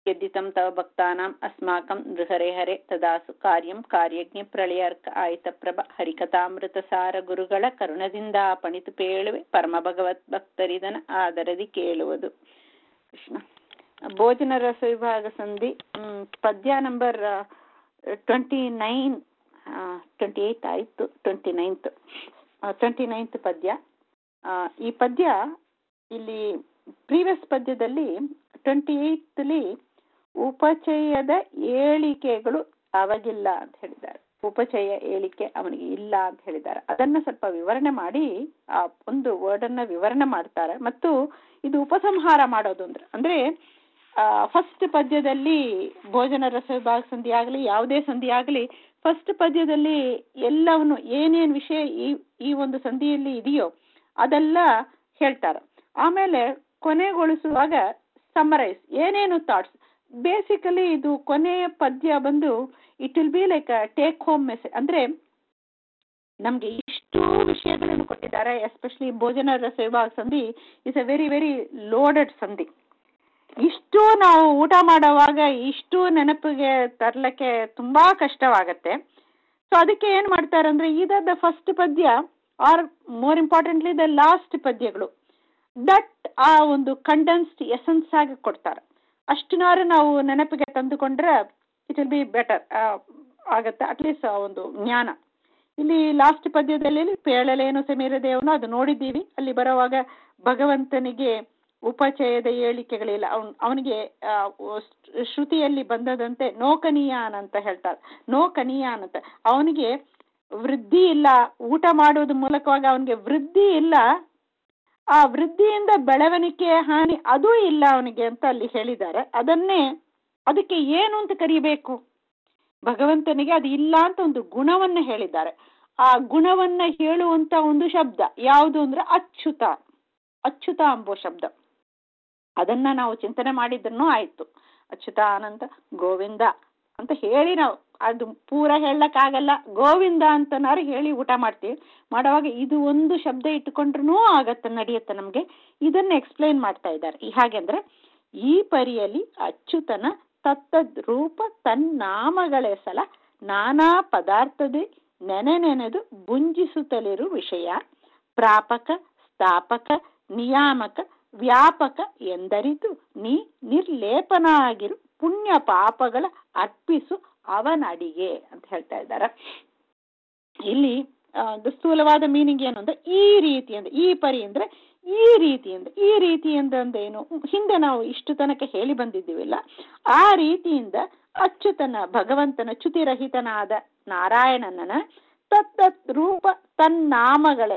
यद्दितं तव भक्तानाम् अस्माकं नृहरे हरे ತದಾಸು ಕಾರ್ಯಂ ಕಾರ್ಯಜ್ಞ ಪ್ರಳಯಾರ್ಕ ಆಯಿತ ಪ್ರಭ ಹರಿಕಥಾಮೃತಸಾರ ಗುರುಗಳ ಕರುಣದಿಂದ ಪಣಿತು ಪೇಳುವೆ ಪರಮ ಭಗವತ್ ಭಕ್ತರಿದನ ಆದರದಿ ಕೇಳುವುದು ಕೃಷ್ಣ ಭೋಜನ ರಸ ವಿಭಾಗ ಸಂಧಿ ಹ್ಮ್, ಪದ್ಯ number twenty nine twenty eight ಆಯಿತು ಟ್ವೆಂಟಿ ನೈನ್ತ್ ಟ್ವೆಂಟಿ ನೈನ್ತ್ ಪದ್ಯ ಆ, ಈ ಪದ್ಯ ಇಲ್ಲಿ ಪ್ರೀವಿಯಸ್ ಪದ್ಯದಲ್ಲಿ ಟ್ವೆಂಟಿ ಏಯ್ತ್ಲಿ ಉಪಚಯದ ಏಳಿಕೆಗಳು ಅವಾಗಿಲ್ಲ ಅಂತ ಹೇಳಿದ್ದಾರೆ ಉಪಚಯ ಏಳಿಕೆ ಅವನಿಗೆ ಇಲ್ಲ ಅಂತ ಹೇಳಿದ್ದಾರೆ ಅದನ್ನ ಸ್ವಲ್ಪ ವಿವರಣೆ ಮಾಡಿ ಆ ಒಂದು ವರ್ಡ್ ಅನ್ನ ವಿವರಣೆ ಮಾಡ್ತಾರೆ ಮತ್ತು ಇದು ಉಪಸಂಹಾರ ಮಾಡೋದು ಅಂದ್ರೆ ಅಂದ್ರೆ ಫಸ್ಟ್ ಪದ್ಯದಲ್ಲಿ ಭೋಜನ ರಸ ವಿಭಾಗ ಸಂಧಿ ಆಗಲಿ ಯಾವುದೇ ಸಂಧಿ ಆಗಲಿ ಫಸ್ಟ್ ಪದ್ಯದಲ್ಲಿ ಎಲ್ಲವನ್ನು ಏನೇನ್ ವಿಷಯ ಈ ಈ ಒಂದು ಸಂಧಿಯಲ್ಲಿ ಇದೆಯೋ ಅದೆಲ್ಲ ಹೇಳ್ತಾರೆ ಆಮೇಲೆ ಕೊನೆಗೊಳಿಸುವಾಗ ಸಮರೈಸ್ ಏನೇನು ಥಾಟ್ಸ್ ಬೇಸಿಕಲಿ ಇದು ಕೊನೆಯ ಪದ್ಯ ಬಂದು it will be like take home message ಅಂದ್ರೆ ನಮ್ಗೆ ಇಷ್ಟು ವಿಷಯಗಳನ್ನು ಕೊಟ್ಟಿದ್ದಾರೆ ಎಸ್ಪೆಷಲಿ ಭೋಜನ ರಸ ವಿಭಾಗ ಸಂಧಿ is a very very loaded ಸಂಧಿ ಇಷ್ಟು ನಾವು ಊಟ ಮಾಡುವಾಗ ಇಷ್ಟು ನೆನಪಿಗೆ ತರ್ಲಿಕ್ಕೆ ತುಂಬಾ ಕಷ್ಟವಾಗತ್ತೆ ಸೊ ಅದಕ್ಕೆ ಏನ್ ಮಾಡ್ತಾರೆ ಅಂದ್ರೆ ಇದರ ಫಸ್ಟ್ ಪದ್ಯ are more importantly the last ಪದ್ಯಗಳು ದಟ್ ಆ ಒಂದು ಕಂಡೆನ್ಸ್ಡ್ ಎಸೆನ್ಸ್ ಆಗಿ ಕೊಡ್ತಾರೆ ಅಷ್ಟನಾರು ನಾವು ನೆನಪಿಗೆ ತಂದುಕೊಂಡ್ರೆ ಇಟ್ ವಿಲ್ ಬಿ ಬೆಟರ್ ಆಗತ್ತೆ ಅಟ್ಲೀಸ್ಟ್ ಒಂದು ಜ್ಞಾನ ಇಲ್ಲಿ ಲಾಸ್ಟ್ ಪದ್ಯದಲ್ಲಿ ಪೇಳಲೇನು ಸಮೀರ ದೇವನು ಅದು ನೋಡಿದ್ದೀವಿ ಅಲ್ಲಿ ಬರುವಾಗ ಭಗವಂತನಿಗೆ ಉಪಚಯದ ಏಳಿಕೆಗಳಿಲ್ಲ ಅವನ್ ಅವನಿಗೆ ಆ, ಶ್ರುತಿಯಲ್ಲಿ ಬಂದದಂತೆ ನೋಕನೀಯಾನ್ ಅಂತ ಹೇಳ್ತಾರೆ ನೋಕನೀಯಾನ್ ಅಂತ ಅವನಿಗೆ ವೃದ್ಧಿ ಇಲ್ಲ ಊಟ ಮಾಡೋದ್ರ ಮೂಲಕವಾಗಿ ಅವನಿಗೆ ವೃದ್ಧಿ ಇಲ್ಲ ಆ ವೃದ್ಧಿಯಿಂದ ಬೆಳವಣಿಗೆ ಹಾನಿ ಅದೂ ಇಲ್ಲ ಅವನಿಗೆ ಅಂತ ಅಲ್ಲಿ ಹೇಳಿದ್ದಾರೆ ಅದನ್ನೇ ಅದಕ್ಕೆ ಏನು ಅಂತ ಕರಿಬೇಕು ಭಗವಂತನಿಗೆ ಅದು ಇಲ್ಲ ಅಂತ ಒಂದು ಗುಣವನ್ನ ಹೇಳಿದ್ದಾರೆ ಆ ಗುಣವನ್ನ ಹೇಳುವಂತ ಒಂದು ಶಬ್ದ ಯಾವುದು ಅಂದ್ರೆ ಅಚ್ಯುತ ಅಚ್ಯುತ ಎಂಬೋ ಶಬ್ದ ಅದನ್ನ ನಾವು ಚಿಂತನೆ ಮಾಡಿದ್ರೂ ಆಯ್ತು ಅಚ್ಯುತ ಅನಂತ ಗೋವಿಂದ ಅಂತ ಹೇಳಿ ನಾವು ಅದು ಪೂರ ಹೇಳಕ್ಕಾಗಲ್ಲ ಗೋವಿಂದ ಅಂತನಾರು ಹೇಳಿ ಊಟ ಮಾಡ್ತೀವಿ ಮಾಡುವಾಗ ಇದು ಒಂದು ಶಬ್ದ ಇಟ್ಟುಕೊಂಡ್ರೂ ಆಗತ್ತೆ ನಡೆಯುತ್ತೆ ನಮ್ಗೆ ಇದನ್ನ ಎಕ್ಸ್ಪ್ಲೈನ್ ಮಾಡ್ತಾ ಇದ್ದಾರೆ ಈ ಹಾಗೆ ಅಂದ್ರೆ ಈ ಪರಿಯಲ್ಲಿ ಅಚ್ಯುತನ ತತ್ತದ್ ರೂಪ ತನ್ನಾಮಗಳೆಸಲ ನಾನಾ ಪದಾರ್ಥದ ನೆನೆ ನೆನೆದು ಬುಂಜಿಸುತ್ತಲಿರು ವಿಷಯ ಪ್ರಾಪಕ ಸ್ಥಾಪಕ ನಿಯಾಮಕ ವ್ಯಾಪಕ ಎಂದರಿತು ನೀ ನಿರ್ಲೇಪನಾಗಿರು ಪುಣ್ಯ ಪಾಪಗಳ ಅರ್ಪಿಸು ಅವನಡಿಗೆ ಅಂತ ಹೇಳ್ತಾ ಇದ್ದಾರೆ ಇಲ್ಲಿ ಆ, ಒಂದು ಸ್ಥೂಲವಾದ ಮೀನಿಂಗ್ ಏನು ಅಂದ್ರೆ ಈ ರೀತಿ ಅಂದ್ರೆ ಈ ಪರಿ ಅಂದ್ರೆ ಈ ರೀತಿ ಅಂದ್ರೆ ಈ ರೀತಿ ಅಂದ್ರೇನು ಹಿಂದೆ ನಾವು ಇಷ್ಟು ತನಕ ಹೇಳಿ ಬಂದಿದ್ದೀವಿಲ್ಲ ಆ ರೀತಿಯಿಂದ ಅಚ್ಯುತನ ಭಗವಂತನ ಚ್ಯುತಿರಹಿತನಾದ ನಾರಾಯಣನ ತತ್ತತ್ ರೂಪ ತನ್ನಾಮಗಳ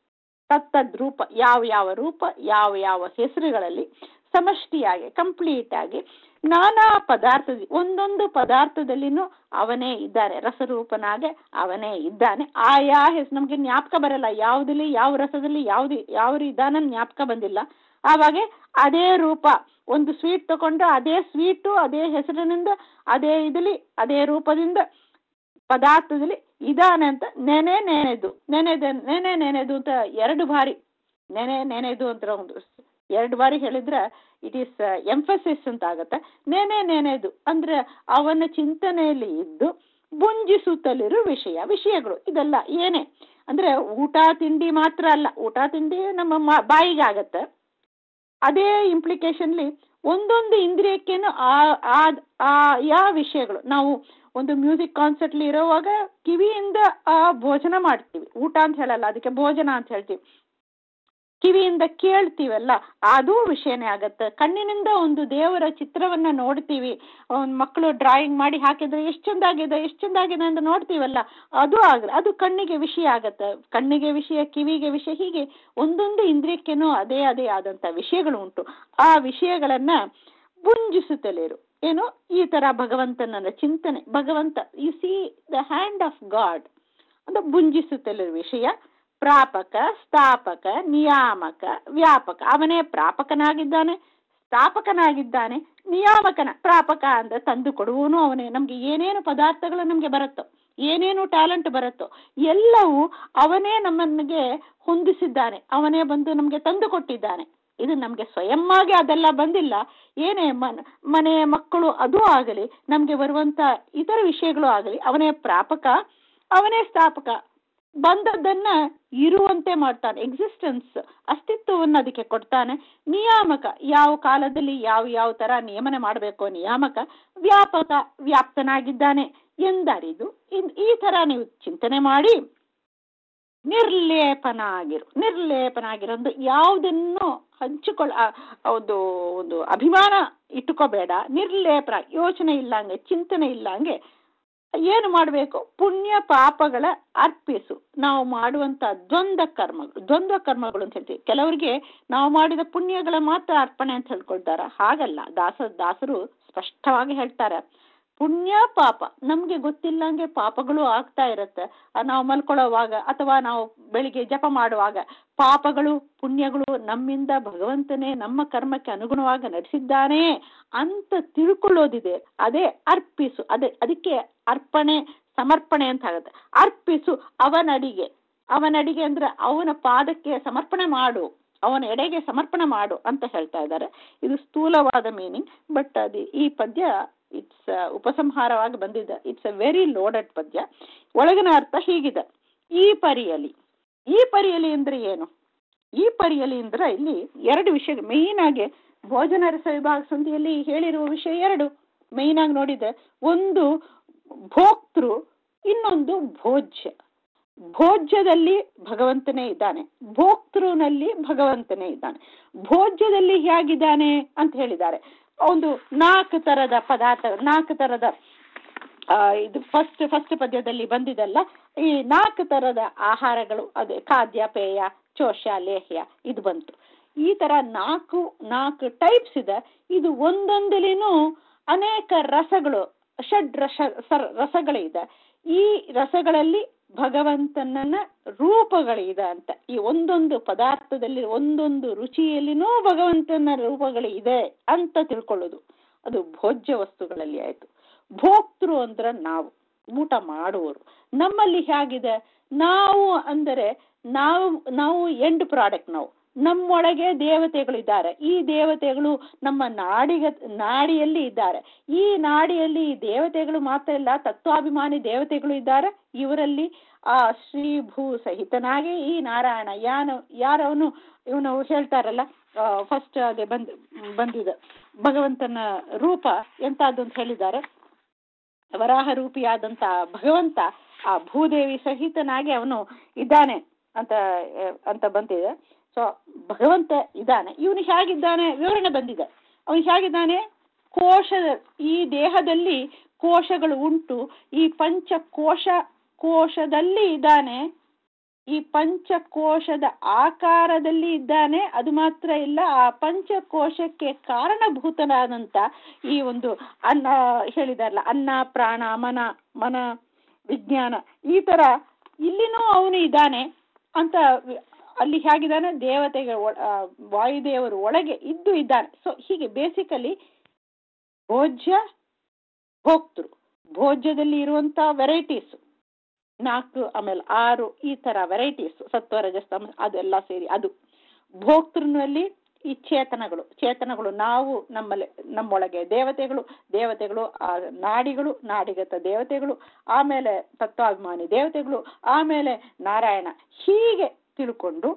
ತತ್ತದ್ ರೂಪ ಯಾವ ಯಾವ ರೂಪ ಯಾವ ಯಾವ ಹೆಸರುಗಳಲ್ಲಿ ಸಮಷ್ಟಿಯಾಗಿ ಕಂಪ್ಲೀಟ್ ಆಗಿ ನಾನಾ ಪದಾರ್ಥದ ಒಂದೊಂದು ಪದಾರ್ಥದಲ್ಲಿನೂ ಅವನೇ ಇದ್ದಾನೆ ರಸರೂಪನಾಗೆ ಅವನೇ ಇದ್ದಾನೆ ಆಯಾ ಹೆಸರು ನಮ್ಗೆ ಜ್ಞಾಪಕ ಬರಲ್ಲ ಯಾವುದಲ್ಲಿ ಯಾವ ರಸದಲ್ಲಿ ಯಾವ್ದು ಯಾವ ಇದಾನ ಜ್ಞಾಪಕ ಬಂದಿಲ್ಲ ಆವಾಗ ಅದೇ ರೂಪ ಒಂದು ಸ್ವೀಟ್ ತಗೊಂಡ್ರೆ ಅದೇ ಸ್ವೀಟು ಅದೇ ಹೆಸರಿನಿಂದ ಅದೇ ಇದಲಿ ಅದೇ ರೂಪದಿಂದ ಪದಾರ್ಥದಲ್ಲಿ ಇದಾನೆ ಅಂತ ನೆನೆ ನೆನೆದು ನೆನೆದ ನೆನೆ ನೆನೆದು ಅಂತ ಎರಡು ಬಾರಿ ನೆನೆ ನೆನೆದು ಅಂತ ಒಂದು ಎರಡು ಬಾರಿ ಹೇಳಿದ್ರೆ ಇಟ್ ಈಸ್ ಎಂಫಸಿಸ್ ಅಂತ ಆಗತ್ತೆ ನೆನೆ ನೆನೆದು ಅಂದ್ರೆ ಅವನ ಚಿಂತನೆಯಲ್ಲಿ ಇದ್ದು ಬುಂಜಿಸುತ್ತಲಿರೋ ವಿಷಯ ವಿಷಯಗಳು ಇದೆಲ್ಲ ಏನೇ ಅಂದ್ರೆ ಊಟ ತಿಂಡಿ ಮಾತ್ರ ಅಲ್ಲ ಊಟ ತಿಂಡಿ ನಮ್ಮ ಮ- ಬಾಯಿಗೆ ಆಗತ್ತೆ ಅದೇ ಇಂಪ್ಲಿಕೇಶನ್ಲಿ ಒಂದೊಂದು ಇಂದ್ರಿಯಕ್ಕೇನು ಆ ಆ- ಆ ಯಾವ ವಿಷಯಗಳು ನಾವು ಒಂದು ಮ್ಯೂಸಿಕ್ ಕಾನ್ಸರ್ಟ್ಲಿ ಇರೋವಾಗ ಕಿವಿಯಿಂದ ಆ ಭೋಜನ ಮಾಡ್ತೀವಿ ಊಟ ಅಂತ ಹೇಳಲ್ಲ ಅದಕ್ಕೆ ಭೋಜನ ಅಂತ ಹೇಳ್ತೀವಿ ಕಿವಿಯಿಂದ ಕೇಳ್ತೀವಲ್ಲ ಅದು ವಿಷಯನೇ ಆಗತ್ತೆ ಕಣ್ಣಿನಿಂದ ಒಂದು ದೇವರ ಚಿತ್ರವನ್ನ ನೋಡ್ತೀವಿ ಒಂದು ಮಕ್ಕಳು ಡ್ರಾಯಿಂಗ್ ಮಾಡಿ ಹಾಕಿದ್ರೆ ಎಷ್ಟು ಚಂದಾಗಿದೆ ಎಷ್ಟು ಚಂದಾಗಿದೆ ಅಂತ ನೋಡ್ತೀವಲ್ಲ ಅದು ಆಗ ಅದು ಕಣ್ಣಿಗೆ ವಿಷಯ ಆಗತ್ತೆ ಕಣ್ಣಿಗೆ ವಿಷಯ ಕಿವಿಗೆ ವಿಷಯ ಹೀಗೆ ಒಂದೊಂದು ಇಂದ್ರಿಯಕ್ಕೇನೋ ಅದೇ ಅದೇ ಆದಂತ ವಿಷಯಗಳು ಉಂಟು ಆ ವಿಷಯಗಳನ್ನ ಬುಂಜಿಸುತ್ತಲೇರು ಏನು ಈ ತರ ಭಗವಂತನ ಚಿಂತನೆ ಭಗವಂತ you see the hand of God ಅಂತ ಬುಂಜಿಸುತ್ತಲಿರುವ ವಿಷಯ ಪ್ರಾಪಕ ಸ್ಥಾಪಕ ನಿಯಾಮಕ ವ್ಯಾಪಕ ಅವನೇ ಪ್ರಾಪಕನಾಗಿದ್ದಾನೆ ಸ್ಥಾಪಕನಾಗಿದ್ದಾನೆ ನಿಯಾಮಕನ ಪ್ರಾಪಕ ಅಂದ್ರೆ ತಂದು ಕೊಡುವನು ಅವನೇ ನಮ್ಗೆ ಏನೇನು ಪದಾರ್ಥಗಳು ನಮ್ಗೆ ಬರುತ್ತೋ ಏನೇನು ಟ್ಯಾಲೆಂಟ್ ಬರುತ್ತೋ ಎಲ್ಲವೂ ಅವನೇ ನಮ್ಮನಿಗೆ ಹೊಂದಿಸಿದ್ದಾನೆ ಅವನೇ ಬಂದು ನಮ್ಗೆ ತಂದು ಕೊಟ್ಟಿದ್ದಾನೆ ಇದು ನಮ್ಗೆ ಸ್ವಯಂವಾಗಿ ಅದೆಲ್ಲ ಬಂದಿಲ್ಲ ಏನೇ ಮನ ಮನೆ ಮಕ್ಕಳು ಅದು ಆಗಲಿ ನಮ್ಗೆ ಬರುವಂತ ಇತರ ವಿಷಯಗಳು ಆಗಲಿ ಅವನೇ ಪ್ರಾಪಕ ಅವನೇ ಸ್ಥಾಪಕ ಬಂದದ್ದನ್ನ ಇರುವಂತೆ ಮಾಡ್ತಾನೆ ಎಕ್ಸಿಸ್ಟೆನ್ಸ್ ಅಸ್ತಿತ್ವವನ್ನು ಅದಕ್ಕೆ ಕೊಡ್ತಾನೆ ನಿಯಾಮಕ ಯಾವ ಕಾಲದಲ್ಲಿ ಯಾವ ಯಾವ ತರ ನಿಯಮನ ಮಾಡಬೇಕು ನಿಯಾಮಕ ವ್ಯಾಪಕ ವ್ಯಾಪ್ತನಾಗಿದ್ದಾನೆ ಎಂದರಿದು ಈ ತರ ನೀವು ಚಿಂತನೆ ಮಾಡಿ ನಿರ್ಲೇಪನ ಆಗಿರು ನಿರ್ಲೇಪನ ಆಗಿರೋದು ಯಾವುದನ್ನು ಹಂಚಿಕೊಳ್ಳ ಒಂದು ಒಂದು ಅಭಿಮಾನ ಇಟ್ಟುಕೋಬೇಡ ನಿರ್ಲೇಪನ ಯೋಚನೆ ಇಲ್ಲಂಗೆ ಚಿಂತನೆ ಇಲ್ಲಂಗೆ ಏನು ಮಾಡಬೇಕು ಪುಣ್ಯ ಪಾಪಗಳ ಅರ್ಪಿಸು ನಾವು ಮಾಡುವಂತ ದ್ವಂದ್ವ ಕರ್ಮಗಳು ದ್ವಂದ್ವ ಕರ್ಮಗಳು ಅಂತ ಹೇಳ್ತೀವಿ ಕೆಲವರಿಗೆ ನಾವು ಮಾಡಿದ ಪುಣ್ಯಗಳ ಮಾತ್ರ ಅರ್ಪಣೆ ಅಂತ ಹೇಳ್ಕೊಳ್ತಾರ ಹಾಗಲ್ಲ ದಾಸ ದಾಸರು ಸ್ಪಷ್ಟವಾಗಿ ಹೇಳ್ತಾರೆ ಪುಣ್ಯ ಪಾಪ ನಮ್ಗೆ ಗೊತ್ತಿಲ್ಲಂಗೆ ಪಾಪಗಳು ಆಗ್ತಾ ಇರತ್ತೆ ನಾವು ಮಲ್ಕೊಳ್ಳೋವಾಗ ಅಥವಾ ನಾವು ಬೆಳಿಗ್ಗೆ ಜಪ ಮಾಡುವಾಗ ಪಾಪಗಳು ಪುಣ್ಯಗಳು ನಮ್ಮಿಂದ ಭಗವಂತನೇ ನಮ್ಮ ಕರ್ಮಕ್ಕೆ ಅನುಗುಣವಾಗಿ ನಡೆಸಿದ್ದಾನೆ ಅಂತ ತಿಳ್ಕೊಳ್ಳೋದಿದೆ ಅದೇ ಅರ್ಪಿಸು ಅದೇ ಅದಕ್ಕೆ ಅರ್ಪಣೆ ಸಮರ್ಪಣೆ ಅಂತ ಆಗುತ್ತೆ ಅರ್ಪಿಸು ಅವನಡಿಗೆ ಅವನಡಿಗೆ ಅಂದ್ರೆ ಅವನ ಪಾದಕ್ಕೆ ಸಮರ್ಪಣೆ ಮಾಡು ಅವನ ಎಡೆಗೆ ಸಮರ್ಪಣೆ ಮಾಡು ಅಂತ ಹೇಳ್ತಾ ಇದ್ದಾರೆ ಇದು ಸ್ಥೂಲವಾದ ಮೀನಿಂಗ್ ಬಟ್ ಅದು ಈ ಪದ್ಯ ಇಟ್ಸ್ ಉಪಸಂಹಾರವಾಗಿ ಬಂದಿದೆ ಇಟ್ಸ್ ಅ ವೆರಿ ಲೋಡೆಡ್ ಪದ್ಯ ಒಳಗಿನ ಅರ್ಥ ಹೀಗಿದೆ ಈ ಪರಿಯಲಿ ಈ ಪರಿಯಲಿ ಅಂದ್ರೆ ಏನು ಈ ಪರಿಯಲಿ ಅಂದ್ರೆ ಇಲ್ಲಿ ಎರಡು ವಿಷಯ ಮೇಯ್ನ್ ಆಗಿ ಭೋಜನ ರಸ ವಿಭಾಗ ಸಂಧಿಯಲ್ಲಿ ಹೇಳಿರುವ ವಿಷಯ ಎರಡು ಮೇಯ್ನ್ ಆಗಿ ನೋಡಿದೆ ಒಂದು ಭೋಕ್ತೃ ಇನ್ನೊಂದು ಭೋಜ್ಯ ಭೋಜ್ಯದಲ್ಲಿ ಭಗವಂತನೇ ಇದ್ದಾನೆ ಭೋಕ್ತೃನಲ್ಲಿ ಭಗವಂತನೇ ಇದ್ದಾನೆ ಭೋಜ್ಯದಲ್ಲಿ ಹೇಗಿದ್ದಾನೆ ಅಂತ ಹೇಳಿದ್ದಾರೆ ಒಂದು ನಾಲ್ಕು ತರದ ಪದಾರ್ಥ ನಾಲ್ಕು ತರದ ಇದು ಫಸ್ಟ್ ಫಸ್ಟ್ ಪದ್ಯದಲ್ಲಿ ಬಂದಿದಲ್ಲ ಈ ನಾಲ್ಕು ತರದ ಆಹಾರಗಳು ಅದೇ ಖಾದ್ಯ ಪೇಯ ಚೋಷ ಲೇಹ್ಯ ಇದು ಬಂತು ಈ ತರ ನಾಲ್ಕು ನಾಲ್ಕು ಟೈಪ್ಸ್ ಇದೆ ಇದು ಒಂದೊಂದಲಿನೂ ಅನೇಕ ರಸಗಳು ಷಡ್ ರಸ ರಸಗಳಿದೆ ಈ ರಸಗಳಲ್ಲಿ ಭಗವಂತನ ರೂಪಗಳಿದೆ ಅಂತ ಈ ಒಂದೊಂದು ಪದಾರ್ಥದಲ್ಲಿ ಒಂದೊಂದು ರುಚಿಯಲ್ಲಿನೂ ಭಗವಂತನ ರೂಪಗಳಿದೆ ಅಂತ ತಿಳ್ಕೊಳ್ಳೋದು ಅದು ಭೋಜ್ಯ ವಸ್ತುಗಳಲ್ಲಿ ಆಯ್ತು ಭೋಕ್ತೃ ಅಂದ್ರ ನಾವು ಊಟ ಮಾಡುವವರು ನಮ್ಮಲ್ಲಿ ಹೇಗಿದೆ ನಾವು ಅಂದರೆ ನಾವು ನಾವು ಎಂಡ್ ಪ್ರಾಡಕ್ಟ್ ನಾವು ನಮ್ಮೊಳಗೆ ದೇವತೆಗಳಿದ್ದಾರೆ ಈ ದೇವತೆಗಳು ನಮ್ಮ ನಾಡಿಗ ನಾಡಿಯಲ್ಲಿ ಇದ್ದಾರೆ ಈ ನಾಡಿಯಲ್ಲಿ ಈ ದೇವತೆಗಳು ಮಾತ್ರ ಇಲ್ಲ ತತ್ವಾಭಿಮಾನಿ ದೇವತೆಗಳು ಇದ್ದಾರೆ ಇವರಲ್ಲಿ ಆ ಶ್ರೀ ಭೂ ಸಹಿತನಾಗಿ ಈ ನಾರಾಯಣ ಯಾನು ಯಾರವನು ಇವನು ಹೇಳ್ತಾರಲ್ಲ ಫಸ್ಟ್ ಅದೇ ಬಂದ್ ಬಂದಿದೆ ಭಗವಂತನ ರೂಪ ಎಂತದ್ದು ಅಂತ ಹೇಳಿದ್ದಾರೆ ವರಾಹ ರೂಪಿಯಾದಂತ ಭಗವಂತ ಆ ಭೂದೇವಿ ಸಹಿತನಾಗಿ ಅವನು ಇದ್ದಾನೆ ಅಂತ ಅಂತ ಬಂದಿದೆ ಸೊ ಭಗವಂತ ಇದ್ದಾನೆ ಇವನು ಹೇಗಿದ್ದಾನೆ ವಿವರಣೆ ಬಂದಿದೆ ಅವನು ಹೇಗಿದ್ದಾನೆ ಕೋಶದ ಈ ದೇಹದಲ್ಲಿ ಕೋಶಗಳು ಉಂಟು ಈ ಪಂಚ ಕೋಶ ಕೋಶದಲ್ಲಿ ಇದ್ದಾನೆ ಈ ಪಂಚಕೋಶದ ಆಕಾರದಲ್ಲಿ ಇದ್ದಾನೆ ಅದು ಮಾತ್ರ ಇಲ್ಲ ಆ ಪಂಚಕೋಶಕ್ಕೆ ಕಾರಣಭೂತನಾದಂತ ಈ ಒಂದು ಅನ್ನ ಹೇಳಿದಾರಲ್ಲ ಅನ್ನ ಪ್ರಾಣ ಮನ ಮನ ವಿಜ್ಞಾನ ಈ ತರ ಇಲ್ಲಿನೂ ಅವನು ಇದ್ದಾನೆ ಅಂತ ಅಲ್ಲಿ ಹೇಗಿದ್ದಾನೆ ದೇವತೆಗೆ ವಾಯುದೇವರು ಒಳಗೆ ಇದ್ದು ಇದ್ದಾನೆ ಸೊ ಹೀಗೆ ಬೇಸಿಕಲಿ ಭೋಜ್ಯ ಭೋಕ್ತೃ ಭೋಜ್ಯದಲ್ಲಿ ಇರುವಂತ ವೆರೈಟೀಸ್ ನಾಲ್ಕು ಆಮೇಲೆ ಆರು ಈ ತರ ವೆರೈಟೀಸ್ ಸತ್ವರಜಸ್ ಅದೆಲ್ಲ ಸೇರಿ ಅದು ಭೋಕ್ತೃನಲ್ಲಿ ಈ ಚೇತನಗಳು ಚೇತನಗಳು ನಾವು ನಮ್ಮಲ್ಲಿ ನಮ್ಮೊಳಗೆ ದೇವತೆಗಳು ದೇವತೆಗಳು ಆ ನಾಡಿಗಳು ನಾಡಿಗತ ದೇವತೆಗಳು ಆಮೇಲೆ ತತ್ವಾಭಿಮಾನಿ ದೇವತೆಗಳು ಆಮೇಲೆ ನಾರಾಯಣ ಹೀಗೆ ತಿಳ್ಕೊಂಡು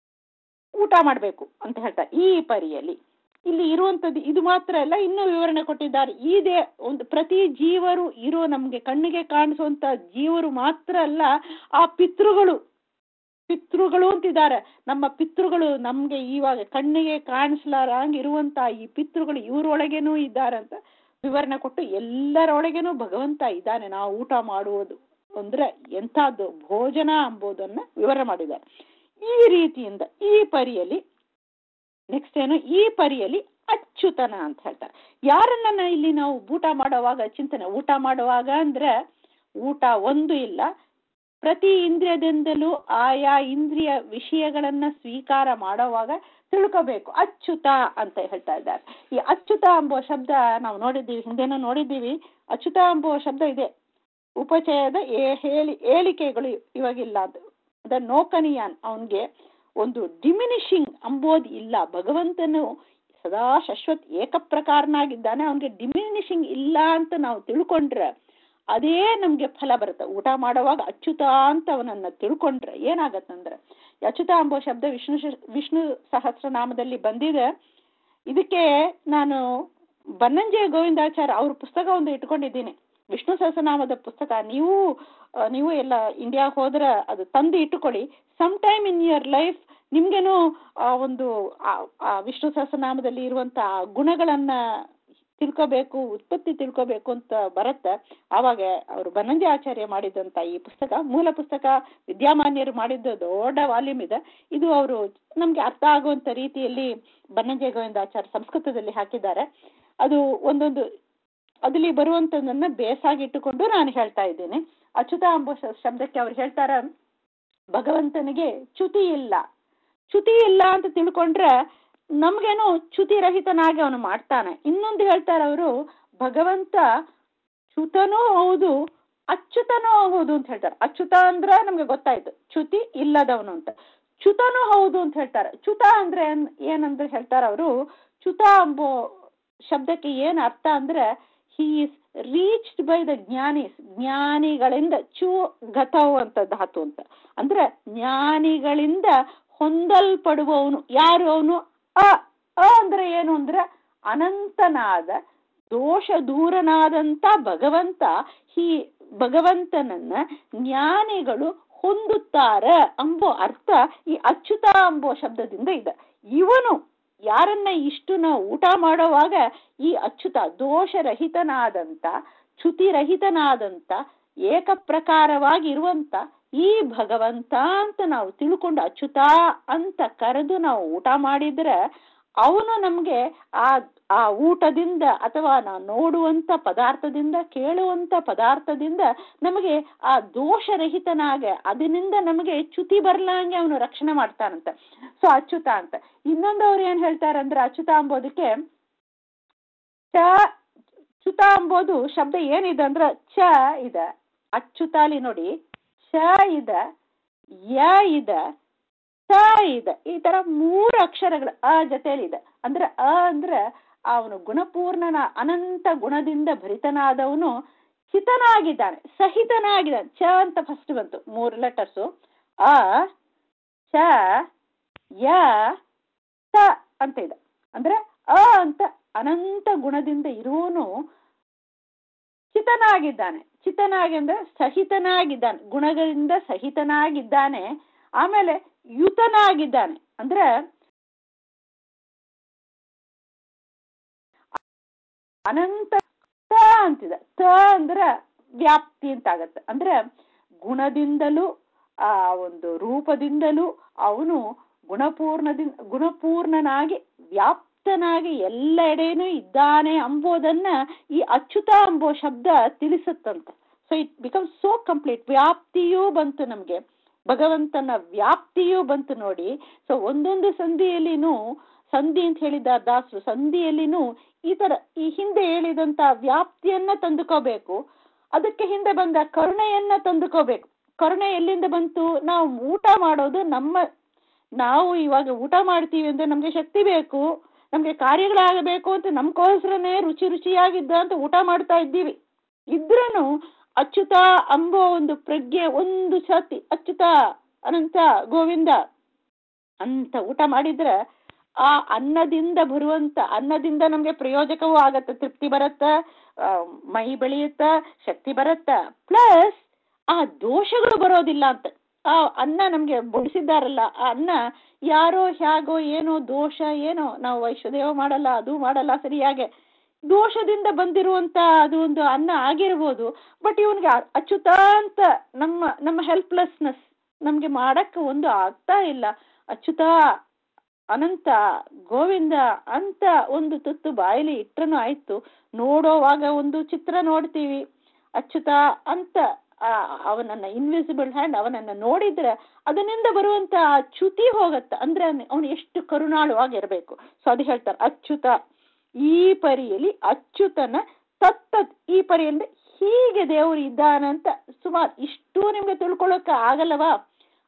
ಊಟ ಮಾಡಬೇಕು ಅಂತ ಹೇಳ್ತಾರೆ ಈ ಪರಿಯಲ್ಲಿ ಇಲ್ಲಿ ಇರುವಂತದ್ದು ಇದು ಮಾತ್ರ ಅಲ್ಲ ಇನ್ನೂ ವಿವರಣೆ ಕೊಟ್ಟಿದ್ದಾರೆ ಇದೇ ಒಂದು ಪ್ರತಿ ಜೀವರು ಇರೋ ನಮ್ಗೆ ಕಣ್ಣಿಗೆ ಕಾಣಿಸುವಂತ ಜೀವರು ಮಾತ್ರ ಅಲ್ಲ ಆ ಪಿತೃಗಳು ಪಿತೃಗಳು ಅಂತಿದ್ದಾರೆ ನಮ್ಮ ಪಿತೃಗಳು ನಮ್ಗೆ ಇವಾಗ ಕಣ್ಣಿಗೆ ಕಾಣಿಸ್ಲಾರಂಗ್ ಇರುವಂತ ಈ ಪಿತೃಗಳು ಇವರೊಳಗೇನೂ ಇದ್ದಾರೆ ಅಂತ ವಿವರಣೆ ಕೊಟ್ಟು ಎಲ್ಲರೊಳಗೇನೂ ಭಗವಂತ ಇದ್ದಾನೆ ನಾವು ಊಟ ಮಾಡುವುದು ಅಂದ್ರೆ ಎಂಥದ್ದು ಭೋಜನ ಎಂಬುದನ್ನ ವಿವರಣೆ ಮಾಡಿದ್ದಾರೆ ಈ ರೀತಿಯಿಂದ ಈ ಪರಿಯಲ್ಲಿ ನೆಕ್ಸ್ಟ್ ಏನು ಈ ಪರಿಯಲ್ಲಿ ಅಚ್ಯುತನ ಅಂತ ಹೇಳ್ತಾರೆ ಯಾರನ್ನ ಇಲ್ಲಿ ನಾವು ಊಟ ಮಾಡುವಾಗ ಚಿಂತನೆ ಊಟ ಮಾಡುವಾಗ ಅಂದ್ರೆ ಊಟ ಒಂದು ಇಲ್ಲ ಪ್ರತಿ ಇಂದ್ರಿಯದಿಂದಲೂ ಆಯಾ ಇಂದ್ರಿಯ ವಿಷಯಗಳನ್ನ ಸ್ವೀಕಾರ ಮಾಡುವಾಗ ತಿಳ್ಕೋಬೇಕು ಅಚ್ಯುತ ಅಂತ ಹೇಳ್ತಾ ಇದ್ದಾರೆ ಈ ಅಚ್ಯುತ ಎಂಬುವ ಶಬ್ದ ನಾವು ನೋಡಿದ್ದೀವಿ ಹಿಂದೆನೂ ನೋಡಿದ್ದೀವಿ ಅಚ್ಯುತ ಎಂಬುವ ಶಬ್ದ ಇದೆ ಉಪಚಯದ ಹೇಳಿ ಹೇಳಿಕೆಗಳು ಇವಾಗಿಲ್ಲ ಅದು ದ ನೋಕನಿಯಾನ್ ಅವನ್ಗೆ ಒಂದು ಡಿಮಿನಿಷಿಂಗ್ ಅಂಬೋದು ಇಲ್ಲ ಭಗವಂತನು ಸದಾ ಶಾಶ್ವತ್ ಏಕಪ್ರಕಾರನಾಗಿದ್ದಾನೆ ಅವನಿಗೆ ಡಿಮಿನಿಷಿಂಗ್ ಇಲ್ಲ ಅಂತ ನಾವು ತಿಳ್ಕೊಂಡ್ರೆ ಅದೇ ನಮ್ಗೆ ಫಲ ಬರುತ್ತೆ ಊಟ ಮಾಡುವಾಗ ಅಚ್ಯುತ ಅಂತ ಅವನನ್ನ ತಿಳ್ಕೊಂಡ್ರೆ ಏನಾಗತ್ತಂದ್ರೆ ಅಚ್ಯುತ ಎಂಬೋ ಶಬ್ದ ವಿಷ್ಣು ವಿಷ್ಣು ಸಹಸ್ರನಾಮದಲ್ಲಿ ಬಂದಿದೆ ಇದಕ್ಕೆ ನಾನು ಬನ್ನಂಜಯ ಗೋವಿಂದಾಚಾರ್ಯ ಅವ್ರ ಪುಸ್ತಕ ಒಂದು ಇಟ್ಕೊಂಡಿದ್ದೀನಿ ವಿಷ್ಣು ಸಹಸ್ರನಾಮದ ಪುಸ್ತಕ ನೀವು ನೀವು ಎಲ್ಲ ಇಂಡಿಯಾ ಹೋದ್ರೆ ಅದು ತಂದು ಇಟ್ಟುಕೊಳ್ಳಿ some time in your life ನಿಮ್ಗೇನು ಒಂದು ವಿಷ್ಣು ಸಹಸ್ರನಾಮದಲ್ಲಿ ಇರುವಂತ ಗುಣಗಳನ್ನ ತಿಳ್ಕೋಬೇಕು ಉತ್ಪತ್ತಿ ತಿಳ್ಕೋಬೇಕು ಅಂತ ಬರುತ್ತೆ ಆವಾಗ ಅವರು ಬನ್ನಂಜಿ ಆಚಾರ್ಯ ಮಾಡಿದಂತ ಈ ಪುಸ್ತಕ ಮೂಲ ಪುಸ್ತಕ ವಿದ್ಯಾಮಾನ್ಯರು ಮಾಡಿದ್ದು ದೊಡ್ಡ ವಾಲ್ಯೂಮ್ ಇದೆ ಇದು ಅವರು ನಮ್ಗೆ ಅರ್ಥ ಆಗುವಂತ ರೀತಿಯಲ್ಲಿ ಬನ್ನಂಜಯ ಗೋವಿಂದಾಚಾರ್ಯ ಸಂಸ್ಕೃತದಲ್ಲಿ ಹಾಕಿದ್ದಾರೆ ಅದು ಒಂದೊಂದು ಅದಲ್ಲಿ ಬರುವಂತದನ್ನ ಬೇಸಾಗಿಟ್ಟುಕೊಂಡು ನಾನು ಹೇಳ್ತಾ ಇದ್ದೇನೆ ಅಚ್ಯುತ ಎಂಬ ಶಬ್ದಕ್ಕೆ ಅವ್ರು ಹೇಳ್ತಾರ ಭಗವಂತನಿಗೆ ಚ್ಯುತಿ ಇಲ್ಲ ಚ್ಯುತಿ ಇಲ್ಲ ಅಂತ ತಿಳ್ಕೊಂಡ್ರೆ ನಮ್ಗೇನು ಚ್ಯುತಿ ರಹಿತನಾಗಿ ಅವನು ಮಾಡ್ತಾನೆ ಇನ್ನೊಂದು ಹೇಳ್ತಾರೆ ಅವರು ಭಗವಂತ ಚ್ಯುತನೂ ಹೌದು ಅಚ್ಯುತನೂ ಹೌದು ಅಂತ ಹೇಳ್ತಾರೆ ಅಚ್ಯುತ ಅಂದ್ರೆ ನಮ್ಗೆ ಗೊತ್ತಾಯ್ತು ಚ್ಯುತಿ ಇಲ್ಲದವನು ಅಂತ ಚ್ಯುತನೂ ಹೌದು ಅಂತ ಹೇಳ್ತಾರೆ ಚ್ಯುತ ಅಂದ್ರೆ ಏನಂದ್ರೆ ಹೇಳ್ತಾರೆ ಅವರು ಚ್ಯುತ ಎಂಬೋ ಶಬ್ದಕ್ಕೆ ಏನ್ ಅರ್ಥ ಅಂದ್ರೆ he is reached by the ಜ್ಞಾನೀಸ್ ಜ್ಞಾನಿಗಳಿಂದ ಚೂ ಗತವು ಅಂತ ಧಾತು ಅಂತ ಅಂದ್ರೆ ಜ್ಞಾನಿಗಳಿಂದ ಹೊಂದಲ್ಪಡುವವನು ಯಾರು ಅವನು ಅ ಅ ಅಂದ್ರೆ ಏನು ಅಂದ್ರೆ ಅನಂತನಾದ ದೋಷ ದೂರನಾದಂತ ಭಗವಂತ ಈ ಭಗವಂತನನ್ನ ಜ್ಞಾನಿಗಳು ಹೊಂದುತ್ತಾರ ಎಂಬೋ ಅರ್ಥ ಈ ಅಚ್ಯುತ ಎಂಬೋ ಶಬ್ದದಿಂದ ಇದೆ ಇವನು ಯಾರನ್ನ ಇಷ್ಟು ನಾವು ಊಟ ಮಾಡುವಾಗ ಈ ಅಚ್ಯುತ ದೋಷರಹಿತನಾದಂತ ಚ್ಯುತಿರಹಿತನಾದಂತ ಏಕಪ್ರಕಾರವಾಗಿರುವಂತ ಈ ಭಗವಂತ ಅಂತ ನಾವು ತಿಳ್ಕೊಂಡು ಅಚ್ಯುತ ಅಂತ ಕರೆದು ನಾವು ಊಟ ಮಾಡಿದ್ರೆ ಅವನು ನಮ್ಗೆ ಆ ಆ ಊಟದಿಂದ ಅಥವಾ ನಾವು ನೋಡುವಂತ ಪದಾರ್ಥದಿಂದ ಕೇಳುವಂತ ಪದಾರ್ಥದಿಂದ ನಮಗೆ ಆ ದೋಷರಹಿತನಾಗ ಅದರಿಂದ ನಮಗೆ ಚ್ಯುತಿ ಬರ್ಲಂಗೆ ಅವನು ರಕ್ಷಣೆ ಮಾಡ್ತಾನಂತ ಸೊ ಅಚ್ಯುತ ಅಂತ ಇನ್ನೊಂದು ಅವ್ರು ಏನ್ ಹೇಳ್ತಾರಂದ್ರೆ ಅಚ್ಯುತ ಅಂಬೋದಕ್ಕೆ ಚ ಚ್ಯುತ ಅಂಬೋದು ಶಬ್ದ ಏನಿದೆ ಅಂದ್ರೆ ಚ ಇದೆ ಅಚ್ಯುತಾಲಿ ನೋಡಿ ಚ ಇದೆ ಯ ಇದೆ ಸ ಇದೆ ಈ ತರ ಮೂರು ಅಕ್ಷರಗಳು ಅ ಜೊತೆಯಲ್ಲಿದೆ ಅಂದ್ರೆ ಅ ಅಂದ್ರೆ ಅವನು ಗುಣಪೂರ್ಣನ ಅನಂತ ಗುಣದಿಂದ ಭರಿತನಾದವನು ಹಿತನಾಗಿದ್ದಾನೆ ಸಹಿತನಾಗಿದ್ದಾನೆ ಚ ಅಂತ ಫಸ್ಟ್ ಬಂತು ಮೂರು ಲೆಟರ್ಸು ಅ ಚ ಯ ಸ ಅಂತ ಇದೆ ಅಂದ್ರೆ ಅ ಅಂತ ಅನಂತ ಗುಣದಿಂದ ಇರುವನು ಚಿತನಾಗಿದ್ದಾನೆ ಚಿತನಾಗಿ ಅಂದ್ರೆ ಸಹಿತನಾಗಿದ್ದಾನೆ ಗುಣಗಳಿಂದ ಸಹಿತನಾಗಿದ್ದಾನೆ ಆಮೇಲೆ ಯುತನಾಗಿದ್ದಾನೆ ಅಂದ್ರೆ ಅನಂತ ತ ಅಂತಿದೆ ತ ಅಂದ್ರೆ ವ್ಯಾಪ್ತಿ ಅಂತ ಆಗತ್ತೆ ಅಂದ್ರೆ ಗುಣದಿಂದಲೂ ಆ ಒಂದು ರೂಪದಿಂದಲೂ ಅವನು ಗುಣಪೂರ್ಣದಿಂದ ಗುಣಪೂರ್ಣನಾಗಿ ವ್ಯಾಪ್ತನಾಗಿ ಎಲ್ಲೆಡೆನೂ ಇದ್ದಾನೆ ಅಂಬೋದನ್ನ ಈ ಅಚ್ಯುತ ಎಂಬೋ ಶಬ್ದ ತಿಳಿಸುತ್ತಂತೆ so it become so complete ವ್ಯಾಪ್ತಿಯೂ ಬಂತು ನಮ್ಗೆ ಭಗವಂತನ ವ್ಯಾಪ್ತಿಯೂ ಬಂತು ನೋಡಿ ಸೊ ಒಂದೊಂದು ಸಂಧಿಯಲ್ಲಿನೂ ಸಂಧಿ ಅಂತ ಹೇಳಿದ ದಾಸರು ಸಂಧಿಯಲ್ಲಿನೂ ಈ ತರ ಈ ಹಿಂದೆ ಹೇಳಿದಂತ ವ್ಯಾಪ್ತಿಯನ್ನ ತಂದುಕೋಬೇಕು ಅದಕ್ಕೆ ಹಿಂದೆ ಬಂದ ಕರುಣೆಯನ್ನ ತಂದುಕೋಬೇಕು ಕರುಣೆ ಎಲ್ಲಿಂದ ಬಂತು ನಾವು ಊಟ ಮಾಡೋದು ನಮ್ಮ ನಾವು ಇವಾಗ ಊಟ ಮಾಡ್ತೀವಿ ಅಂದ್ರೆ ನಮ್ಗೆ ಶಕ್ತಿ ಬೇಕು ನಮ್ಗೆ ಕಾರ್ಯಗಳಾಗಬೇಕು ಅಂತ ನಮ್ಗೋಸ್ಕರನೇ ರುಚಿ ರುಚಿಯಾಗಿದ್ದ ಅಂತ ಊಟ ಮಾಡ್ತಾ ಇದ್ದೀವಿ ಇದ್ರೂ ಅಚ್ಯುತ ಅಂಬೋ ಒಂದು ಪ್ರಜ್ಞೆ ಒಂದು ಸತಿ ಅಚ್ಯುತ ಅನಂತ ಗೋವಿಂದ ಅಂತ ಊಟ ಮಾಡಿದ್ರೆ ಆ ಅನ್ನದಿಂದ ಬರುವಂತ ಅನ್ನದಿಂದ ನಮ್ಗೆ ಪ್ರಯೋಜಕವೂ ಆಗತ್ತೆ ತೃಪ್ತಿ ಬರತ್ತ ಮೈ ಬೆಳೆಯುತ್ತ ಶಕ್ತಿ ಬರತ್ತ ಪ್ಲಸ್ ಆ ದೋಷಗಳು ಬರೋದಿಲ್ಲ ಅಂತ ಆ ಅನ್ನ ನಮ್ಗೆ ಬಡಿಸಿದ್ದಾರಲ್ಲ ಆ ಅನ್ನ ಯಾರೋ ಹೇಗೋ ಏನೋ ದೋಷ ಏನೋ ನಾವು ವೈಶ್ವದೇವ ಮಾಡಲ್ಲ ಅದು ಮಾಡಲ್ಲ ಸರಿಯಾಗೆ ದೋಷದಿಂದ ಬಂದಿರುವಂತ ಅದು ಒಂದು ಅನ್ನ ಆಗಿರ್ಬೋದು ಬಟ್ ಇವನ್ಗೆ ಅಚ್ಯುತ ಅಂತ ನಮ್ಮ ನಮ್ಮ ಹೆಲ್ಪ್ಲೆಸ್ನೆಸ್ ನಮ್ಗೆ ಮಾಡಕ್ಕೆ ಒಂದು ಆಗ್ತಾ ಇಲ್ಲ ಅಚ್ಯುತ ಅನಂತ ಗೋವಿಂದ ಅಂತ ಒಂದು ತುತ್ತು ಬಾಯಲ್ಲಿ ಇಟ್ಟನು ಆಯ್ತು ನೋಡೋವಾಗ ಒಂದು ಚಿತ್ರ ನೋಡ್ತೀವಿ ಅಚ್ಯುತ ಅಂತ ಅವನನ್ನ ಇನ್ವಿಸಿಬಲ್ ಹ್ಯಾಂಡ್ ಅವನನ್ನ ನೋಡಿದ್ರೆ ಅದರಿಂದ ಬರುವಂತ ಚ್ಯುತಿ ಹೋಗತ್ತ ಅಂದ್ರೆ ಅವನು ಎಷ್ಟು ಕರುಣಾಳುವಾಗಿರ್ಬೇಕು ಸೊ ಅದು ಹೇಳ್ತಾರೆ ಅಚ್ಯುತ ಈ ಪರಿಯಲ್ಲಿ ಅಚ್ಯುತನ ತತ್ತತ್ ಈ ಪರಿಯಲ್ಲಿ ಹೀಗೆ ದೇವರು ಇದ್ದಾನಂತ ಸುಮಾರು ಇಷ್ಟು ನಿಮ್ಗೆ ತಿಳ್ಕೊಳ್ಳೋಕೆ ಆಗಲ್ಲವಾ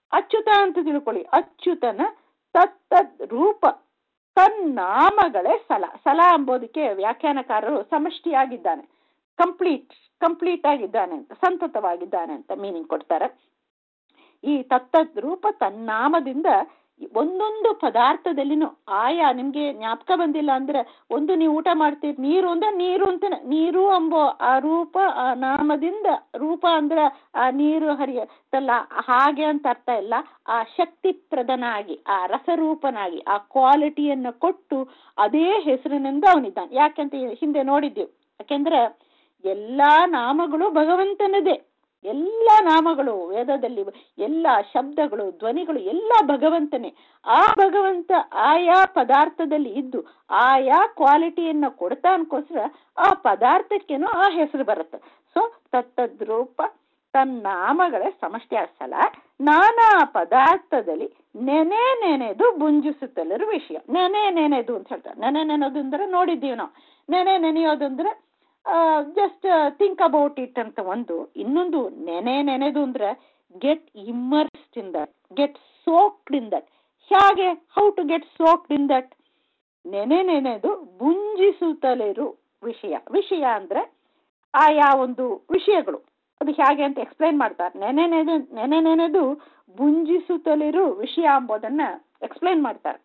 ಅಚ್ಯುತ ಅಂತ ತಿಳ್ಕೊಳ್ಳಿ ಅಚ್ಯುತನ ತತ್ತದ್ ರೂಪ ತನ್ನಾಮಗಳೇ ಸಲ ಸಲ ಎಂಬುದಕ್ಕೆ ವ್ಯಾಖ್ಯಾನಕಾರರು ಸಮಷ್ಟಿಯಾಗಿದ್ದಾನೆ ಕಂಪ್ಲೀಟ್ ಕಂಪ್ಲೀಟ್ ಆಗಿದ್ದಾನೆ ಅಂತ ಸಂತತವಾಗಿದ್ದಾನೆ ಅಂತ ಮೀನಿಂಗ್ ಕೊಡ್ತಾರೆ ಈ ತತ್ತದ್ ರೂಪ ತನ್ನಾಮದಿಂದ ಒಂದೊಂದು ಪದಾರ್ಥದಲ್ಲಿನೂ ಆಯಾ ನಿಮ್ಗೆ ಜ್ಞಾಪಕ ಬಂದಿಲ್ಲ ಅಂದ್ರೆ ಒಂದು ನೀವು ಊಟ ಮಾಡ್ತೀರಿ ನೀರು ಅಂದ್ರೆ ನೀರು ಅಂತ ನೀರು ಎಂಬೋ ಆ ರೂಪ ಆ ನಾಮದಿಂದ ರೂಪ ಅಂದ್ರೆ ಆ ನೀರು ಹರಿಯತ್ತಲ್ಲ ಹಾಗೆ ಅಂತ ಅರ್ಥ ಇಲ್ಲ ಆ ಶಕ್ತಿ ಪ್ರದನಾಗಿ ಆ ರಸರೂಪನಾಗಿ ಆ ಕ್ವಾಲಿಟಿಯನ್ನು ಕೊಟ್ಟು ಅದೇ ಹೆಸರಿನಿಂದ ಅವನಿದ್ದಾನೆ ಯಾಕೆಂತ ಹಿಂದೆ ನೋಡಿದ್ದೀವಿ ಯಾಕೆಂದ್ರೆ ಎಲ್ಲಾ ನಾಮಗಳು ಭಗವಂತನದೇ ಎಲ್ಲ ನಾಮಗಳು ವೇದದಲ್ಲಿ ಎಲ್ಲ ಶಬ್ದಗಳು ಧ್ವನಿಗಳು ಎಲ್ಲ ಭಗವಂತನೇ ಆ ಭಗವಂತ ಆಯಾ ಪದಾರ್ಥದಲ್ಲಿ ಇದ್ದು ಆಯಾ ಕ್ವಾಲಿಟಿಯನ್ನು ಕೊಡ್ತಾ ಅನ್ಕೋಸ್ಕರ ಆ ಪದಾರ್ಥಕ್ಕೇನೋ ಆ ಹೆಸರು ಬರುತ್ತೆ ಸೊ ತತ್ತದ್ರೂಪ ತನ್ನಾಮಗಳ ಸಮಷ್ಟಿಯ ಸಲ ನಾನಾ ಪದಾರ್ಥದಲ್ಲಿ ನೆನೆ ನೆನೆದು ಬುಂಜಿಸುತ್ತಲರು ವಿಷಯ ನೆನೆ ನೆನೆದು ಅಂತ ಹೇಳ್ತಾರೆ ನೆನೆ ನೆನೆದು ಅಂದ್ರೆ ನೋಡಿದ್ದೀವಿ ನಾವು ನೆನೆ ನೆನೆಯೋದು ಅಂದ್ರೆ ಜಸ್ಟ್ ಥಿಂಕ್ ಅಬೌಟ್ ಇಟ್ ಅಂತ ಒಂದು ಇನ್ನೊಂದು ನೆನೆ ನೆನೆದು ಅಂದ್ರೆ get immersed in that get soaked in that ಹೇಗೆ how to get soaked in that ನೆನೆ ನೆನೆದು ಬುಂಜಿಸುತ್ತಲಿರು ವಿಷಯ ವಿಷಯ ಅಂದ್ರೆ ಆಯಾ ಒಂದು ವಿಷಯಗಳು ಅದು ಹೇಗೆ ಅಂತ ಎಕ್ಸ್ಪ್ಲೈನ್ ಮಾಡ್ತಾರೆ ನೆನೆ ನೆನೆ ನೆನೆ ನೆನೆದು ಬುಂಜಿಸುತ್ತಲಿರು ವಿಷಯ ಎಂಬುದನ್ನ ಎಕ್ಸ್ಪ್ಲೈನ್ ಮಾಡ್ತಾರೆ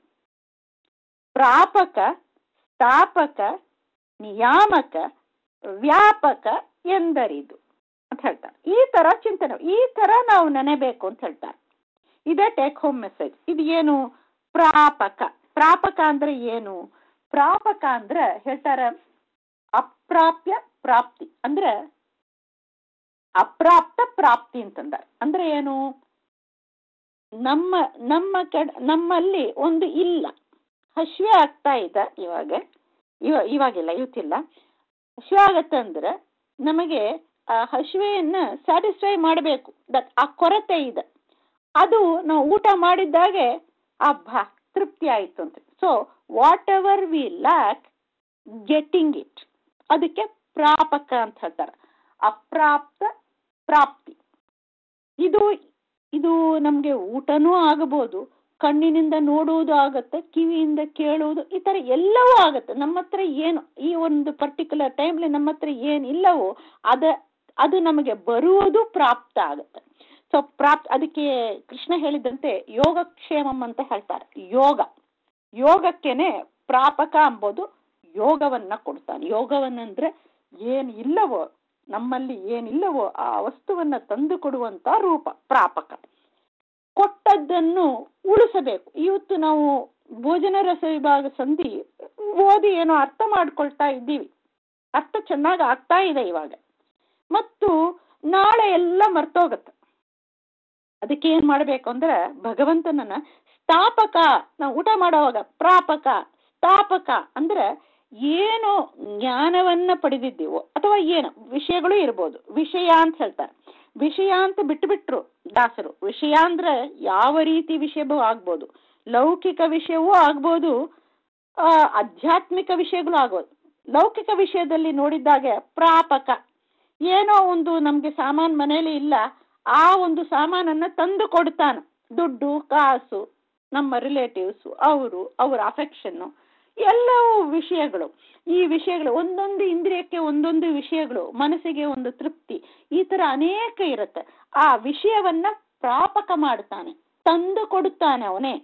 ಪ್ರಾಪಕ ಸ್ಥಾಪಕ ನಿಯಾಮಕ ವ್ಯಾಪಕ ಎಂದರಿದು ಅಂತ ಹೇಳ್ತಾರೆ ಈ ತರ ಚಿಂತನೆ ಈ ತರ ನಾವು ನೆನೆಬೇಕು ಅಂತ ಹೇಳ್ತಾರೆ ಇದೇ ಟೇಕ್ ಹೋಮ್ ಮೆಸೇಜ್ ಇದು ಏನು ಪ್ರಾಪಕ ಪ್ರಾಪಕ ಅಂದ್ರೆ ಏನು ಪ್ರಾಪಕ ಅಂದ್ರೆ ಹೇಳ್ತಾರೆ ಅಪ್ರಾಪ್ಯ ಪ್ರಾಪ್ತಿ ಅಂದ್ರೆ ಅಪ್ರಾಪ್ತ ಪ್ರಾಪ್ತಿ ಅಂತಂದಾರೆ ಅಂದ್ರೆ ಏನು ನಮ್ಮ ನಮ್ಮ ಕಡೆ ನಮ್ಮಲ್ಲಿ ಒಂದು ಇಲ್ಲ ಹಸಿವೆ ಆಗ್ತಾ ಇದೆ ಇವಾಗ ಇವ ಇವಾಗಿಲ್ಲ ಇವತ್ತಿಲ್ಲ ಹಸಿವೆ ಆಗತ್ತೆ ಅಂದ್ರೆ ನಮಗೆ ಆ ಹಸಿವೆಯನ್ನ ಸ್ಯಾಟಿಸ್ಫೈ ಮಾಡಬೇಕು ದಟ್ ಆ ಕೊರತೆ ಇದೆ ಅದು ನಾವು ಊಟ ಮಾಡಿದ್ದಾಗೆ ಅಬ್ಬಾ ತೃಪ್ತಿ ಆಯಿತು ಅಂತ so whatever we lack getting it ಅದಕ್ಕೆ ಪ್ರಾಪಕ ಅಂತ ಹೇಳ್ತಾರೆ ಅಪ್ರಾಪ್ತ ಪ್ರಾಪ್ತಿ ಇದು ಇದು ನಮಗೆ ಊಟನೂ ಆಗಬಹುದು ಕಣ್ಣಿನಿಂದ ನೋಡುವುದು ಆಗತ್ತೆ ಕಿವಿಯಿಂದ ಕೇಳುವುದು ಈ ತರ ಎಲ್ಲವೂ ಆಗತ್ತೆ ನಮ್ಮ ಹತ್ರ ಏನು ಈ ಒಂದು ಪರ್ಟಿಕ್ಯುಲರ್ ಟೈಮ್ಲಿ ನಮ್ಮ ಹತ್ರ ಏನು ಇಲ್ಲವೋ ಅದ ಅದು ನಮಗೆ ಬರುವುದು ಪ್ರಾಪ್ತ ಆಗುತ್ತೆ ಸೊ ಪ್ರಾಪ್ತ ಅದಕ್ಕೆ ಕೃಷ್ಣ ಹೇಳಿದಂತೆ ಯೋಗಕ್ಷೇಮಂ ಅಂತ ಹೇಳ್ತಾರೆ ಯೋಗ ಯೋಗಕ್ಕೇನೆ ಪ್ರಾಪಕ ಎಂಬುದು ಯೋಗವನ್ನ ಕೊಡ್ತಾನೆ ಯೋಗವನ್ನಂದ್ರೆ ಏನು ಇಲ್ಲವೋ ನಮ್ಮಲ್ಲಿ ಏನಿಲ್ಲವೋ ಆ ವಸ್ತುವನ್ನ ತಂದು ಕೊಡುವಂತ ರೂಪ ಪ್ರಾಪಕ ಕೊಟ್ಟದ್ದನ್ನು ಉಳಿಸಬೇಕು ಇವತ್ತು ನಾವು ಭೋಜನ ರಸ ವಿಭಾಗ ಸಂಧಿ ಓದಿ ಏನೋ ಅರ್ಥ ಮಾಡ್ಕೊಳ್ತಾ ಇದ್ದೀವಿ ಅರ್ಥ ಚೆನ್ನಾಗಿ ಆಗ್ತಾ ಇದೆ ಇವಾಗ ಮತ್ತು ನಾಳೆ ಎಲ್ಲ ಮರ್ತೋಗತ್ತೆ ಅದಕ್ಕೆ ಏನ್ ಮಾಡ್ಬೇಕು ಅಂದ್ರೆ ಭಗವಂತನನ್ನ ಸ್ಥಾಪಕ ನಾವು ಊಟ ಮಾಡೋವಾಗ ಪ್ರಾಪಕ ಸ್ಥಾಪಕ ಅಂದ್ರೆ ಏನು ಜ್ಞಾನವನ್ನ ಪಡೆದಿದ್ದೀವೋ ಅಥವಾ ಏನು ವಿಷಯಗಳು ಇರ್ಬೋದು ವಿಷಯ ಅಂತ ಹೇಳ್ತಾರೆ ವಿಷಯ ಅಂತ ಬಿಟ್ಟುಬಿಟ್ರು ದಾಸರು ವಿಷಯ ಅಂದ್ರೆ ಯಾವ ರೀತಿ ವಿಷಯವೂ ಆಗ್ಬೋದು ಲೌಕಿಕ ವಿಷಯವೂ ಆಗ್ಬೋದು ಆಧ್ಯಾತ್ಮಿಕ ವಿಷಯಗಳು ಆಗ್ಬೋದು ಲೌಕಿಕ ವಿಷಯದಲ್ಲಿ ನೋಡಿದ್ದಾಗೆ ಪ್ರಾಪಕ ಏನೋ ಒಂದು ನಮ್ಗೆ ಸಾಮಾನ್ ಮನೇಲಿ ಇಲ್ಲ ಆ ಒಂದು ಸಾಮಾನನ್ನ ತಂದು ಕೊಡ್ತಾನೆ ದುಡ್ಡು ಕಾಸು ನಮ್ಮ ರಿಲೇಟಿವ್ಸು ಅವರು ಅವರ ಅಫೆಕ್ಷನ್ನು ಎಲ್ಲವೂ ವಿಷಯಗಳು ಈ ವಿಷಯಗಳು ಒಂದೊಂದು ಇಂದ್ರಿಯಕ್ಕೆ ಒಂದೊಂದು ವಿಷಯಗಳು ಮನಸ್ಸಿಗೆ ಒಂದು ತೃಪ್ತಿ ಈ ತರ ಅನೇಕ ಇರುತ್ತೆ ಆ ವಿಷಯವನ್ನ ಪ್ರಾಪಕ ಮಾಡ್ತಾನೆ ತಂದು ಕೊಡುತ್ತಾನೆ ಅವನೇ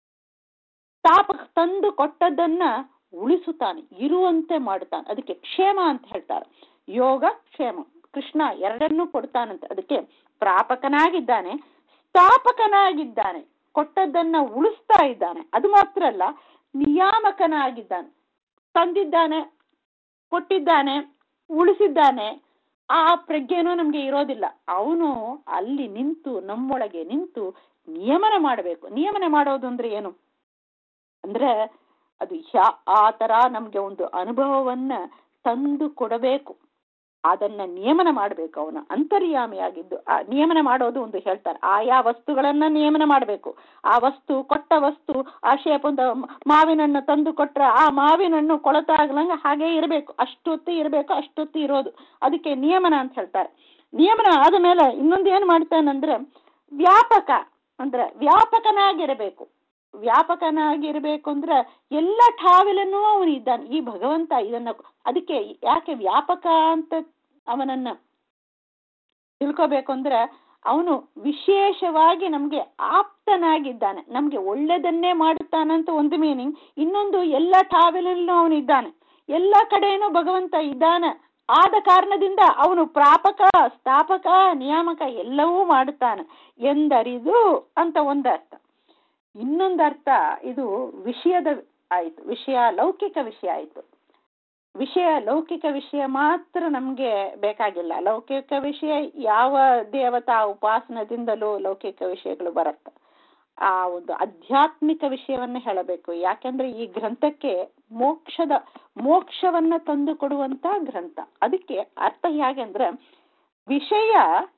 ತಾಪಕ ತಂದು ಕೊಟ್ಟದ್ದನ್ನ ಉಳಿಸುತ್ತಾನೆ ಇರುವಂತೆ ಮಾಡ್ತಾನೆ ಅದಕ್ಕೆ ಕ್ಷೇಮ ಅಂತ ಹೇಳ್ತಾರೆ ಯೋಗ ಕ್ಷೇಮ ಕೃಷ್ಣ ಎರಡನ್ನೂ ಕೊಡ್ತಾನಂತೆ ಅದಕ್ಕೆ ಪ್ರಾಪಕನಾಗಿದ್ದಾನೆ ಸ್ಥಾಪಕನಾಗಿದ್ದಾನೆ ಕೊಟ್ಟದ್ದನ್ನ ಉಳಿಸ್ತಾ ಇದ್ದಾನೆ ಅದು ಮಾತ್ರ ಅಲ್ಲ ನಿಯಾಮಕನಾಗಿದ್ದಾನೆ ತಂದಿದ್ದಾನೆ ಕೊಟ್ಟಿದ್ದಾನೆ ಉಳಿಸಿದ್ದಾನೆ ಆ ಪ್ರಜ್ಞೆನೂ ನಮ್ಗೆ ಇರೋದಿಲ್ಲ ಅವನು ಅಲ್ಲಿ ನಿಂತು ನಮ್ಮೊಳಗೆ ನಿಂತು ನಿಯಮನ ಮಾಡಬೇಕು ನಿಯಮನ ಮಾಡೋದು ಅಂದ್ರೆ ಏನು ಅಂದ್ರೆ ಅದು ಯಾ ಆ ತರ ನಮ್ಗೆ ಒಂದು ಅನುಭವವನ್ನ ತಂದು ಕೊಡಬೇಕು ಅದನ್ನ ನಿಯಮನ ಮಾಡಬೇಕು ಅವನ ಅಂತರ್ಯಾಮಿಯಾಗಿದ್ದು ಆ ನಿಯಮನ ಮಾಡೋದು ಒಂದು ಹೇಳ್ತಾರೆ ಆಯಾ ವಸ್ತುಗಳನ್ನ ನಿಯಮನ ಮಾಡಬೇಕು ಆ ವಸ್ತು ಕೊಟ್ಟ ವಸ್ತು ಆ ಶೇಪ್ ಒಂದು ಮಾವಿನಣ್ಣು ತಂದು ಕೊಟ್ರ ಆ ಮಾವಿನಣ್ಣು ಕೊಳತಾಗ್ಲಂಗ ಹಾಗೆ ಇರಬೇಕು ಅಷ್ಟೊತ್ತು ಇರಬೇಕು ಅಷ್ಟೊತ್ತು ಇರೋದು ಅದಕ್ಕೆ ನಿಯಮನ ಅಂತ ಹೇಳ್ತಾರೆ ನಿಯಮನ ಆದ ಮೇಲೆ ಇನ್ನೊಂದು ಏನ್ ಮಾಡ್ತಾನಂದ್ರೆ ವ್ಯಾಪಕ ಅಂದ್ರೆ ವ್ಯಾಪಕನಾಗಿರಬೇಕು ವ್ಯಾಪಕನಾಗಿರ್ಬೇಕು ಅಂದ್ರೆ ಎಲ್ಲ ಠಾವಿಲನ್ನೂ ಅವನು ಇದ್ದಾನೆ ಈ ಭಗವಂತ ಇದನ್ನ ಅದಕ್ಕೆ ಯಾಕೆ ವ್ಯಾಪಕ ಅಂತ ಅವನನ್ನ ತಿಳ್ಕೋಬೇಕು ಅಂದ್ರೆ ಅವನು ವಿಶೇಷವಾಗಿ ನಮ್ಗೆ ಆಪ್ತನಾಗಿದ್ದಾನೆ ನಮ್ಗೆ ಒಳ್ಳೆದನ್ನೇ ಮಾಡುತ್ತಾನಂತ ಒಂದು ಮೀನಿಂಗ್ ಇನ್ನೊಂದು ಎಲ್ಲ ಠಾವಿಲಲ್ಲೂ ಅವನು ಇದ್ದಾನೆ ಎಲ್ಲ ಕಡೆನೂ ಭಗವಂತ ಇದ್ದಾನೆ ಆದ ಕಾರಣದಿಂದ ಅವನು ಪ್ರಾಪಕ ಸ್ಥಾಪಕ ನಿಯಾಮಕ ಎಲ್ಲವೂ ಮಾಡುತ್ತಾನೆ ಎಂದರಿದು ಅಂತ ಒಂದು ಅರ್ಥ ಇನ್ನೊಂದು ಅರ್ಥ ಇದು ವಿಷಯದ ಆಯ್ತು ವಿಷಯ ಲೌಕಿಕ ವಿಷಯ ಆಯ್ತು ವಿಷಯ ಲೌಕಿಕ ವಿಷಯ ಮಾತ್ರ ನಮಗೆ ಬೇಕಾಗಿಲ್ಲ ಲೌಕಿಕ ವಿಷಯ ಯಾವ ದೇವತಾ ಉಪಾಸನದಿಂದಲೂ ಲೌಕಿಕ ವಿಷಯಗಳು ಬರುತ್ತೆ ಆ ಒಂದು ಆಧ್ಯಾತ್ಮಿಕ ವಿಷಯವನ್ನ ಹೇಳಬೇಕು ಯಾಕೆಂದ್ರೆ ಈ ಗ್ರಂಥಕ್ಕೆ ಮೋಕ್ಷದ ಮೋಕ್ಷವನ್ನ ತಂದು ಕೊಡುವಂತ ಗ್ರಂಥ ಅದಕ್ಕೆ ಅರ್ಥ ಹೇಗೆ ಅಂದ್ರೆ ವಿಷಯ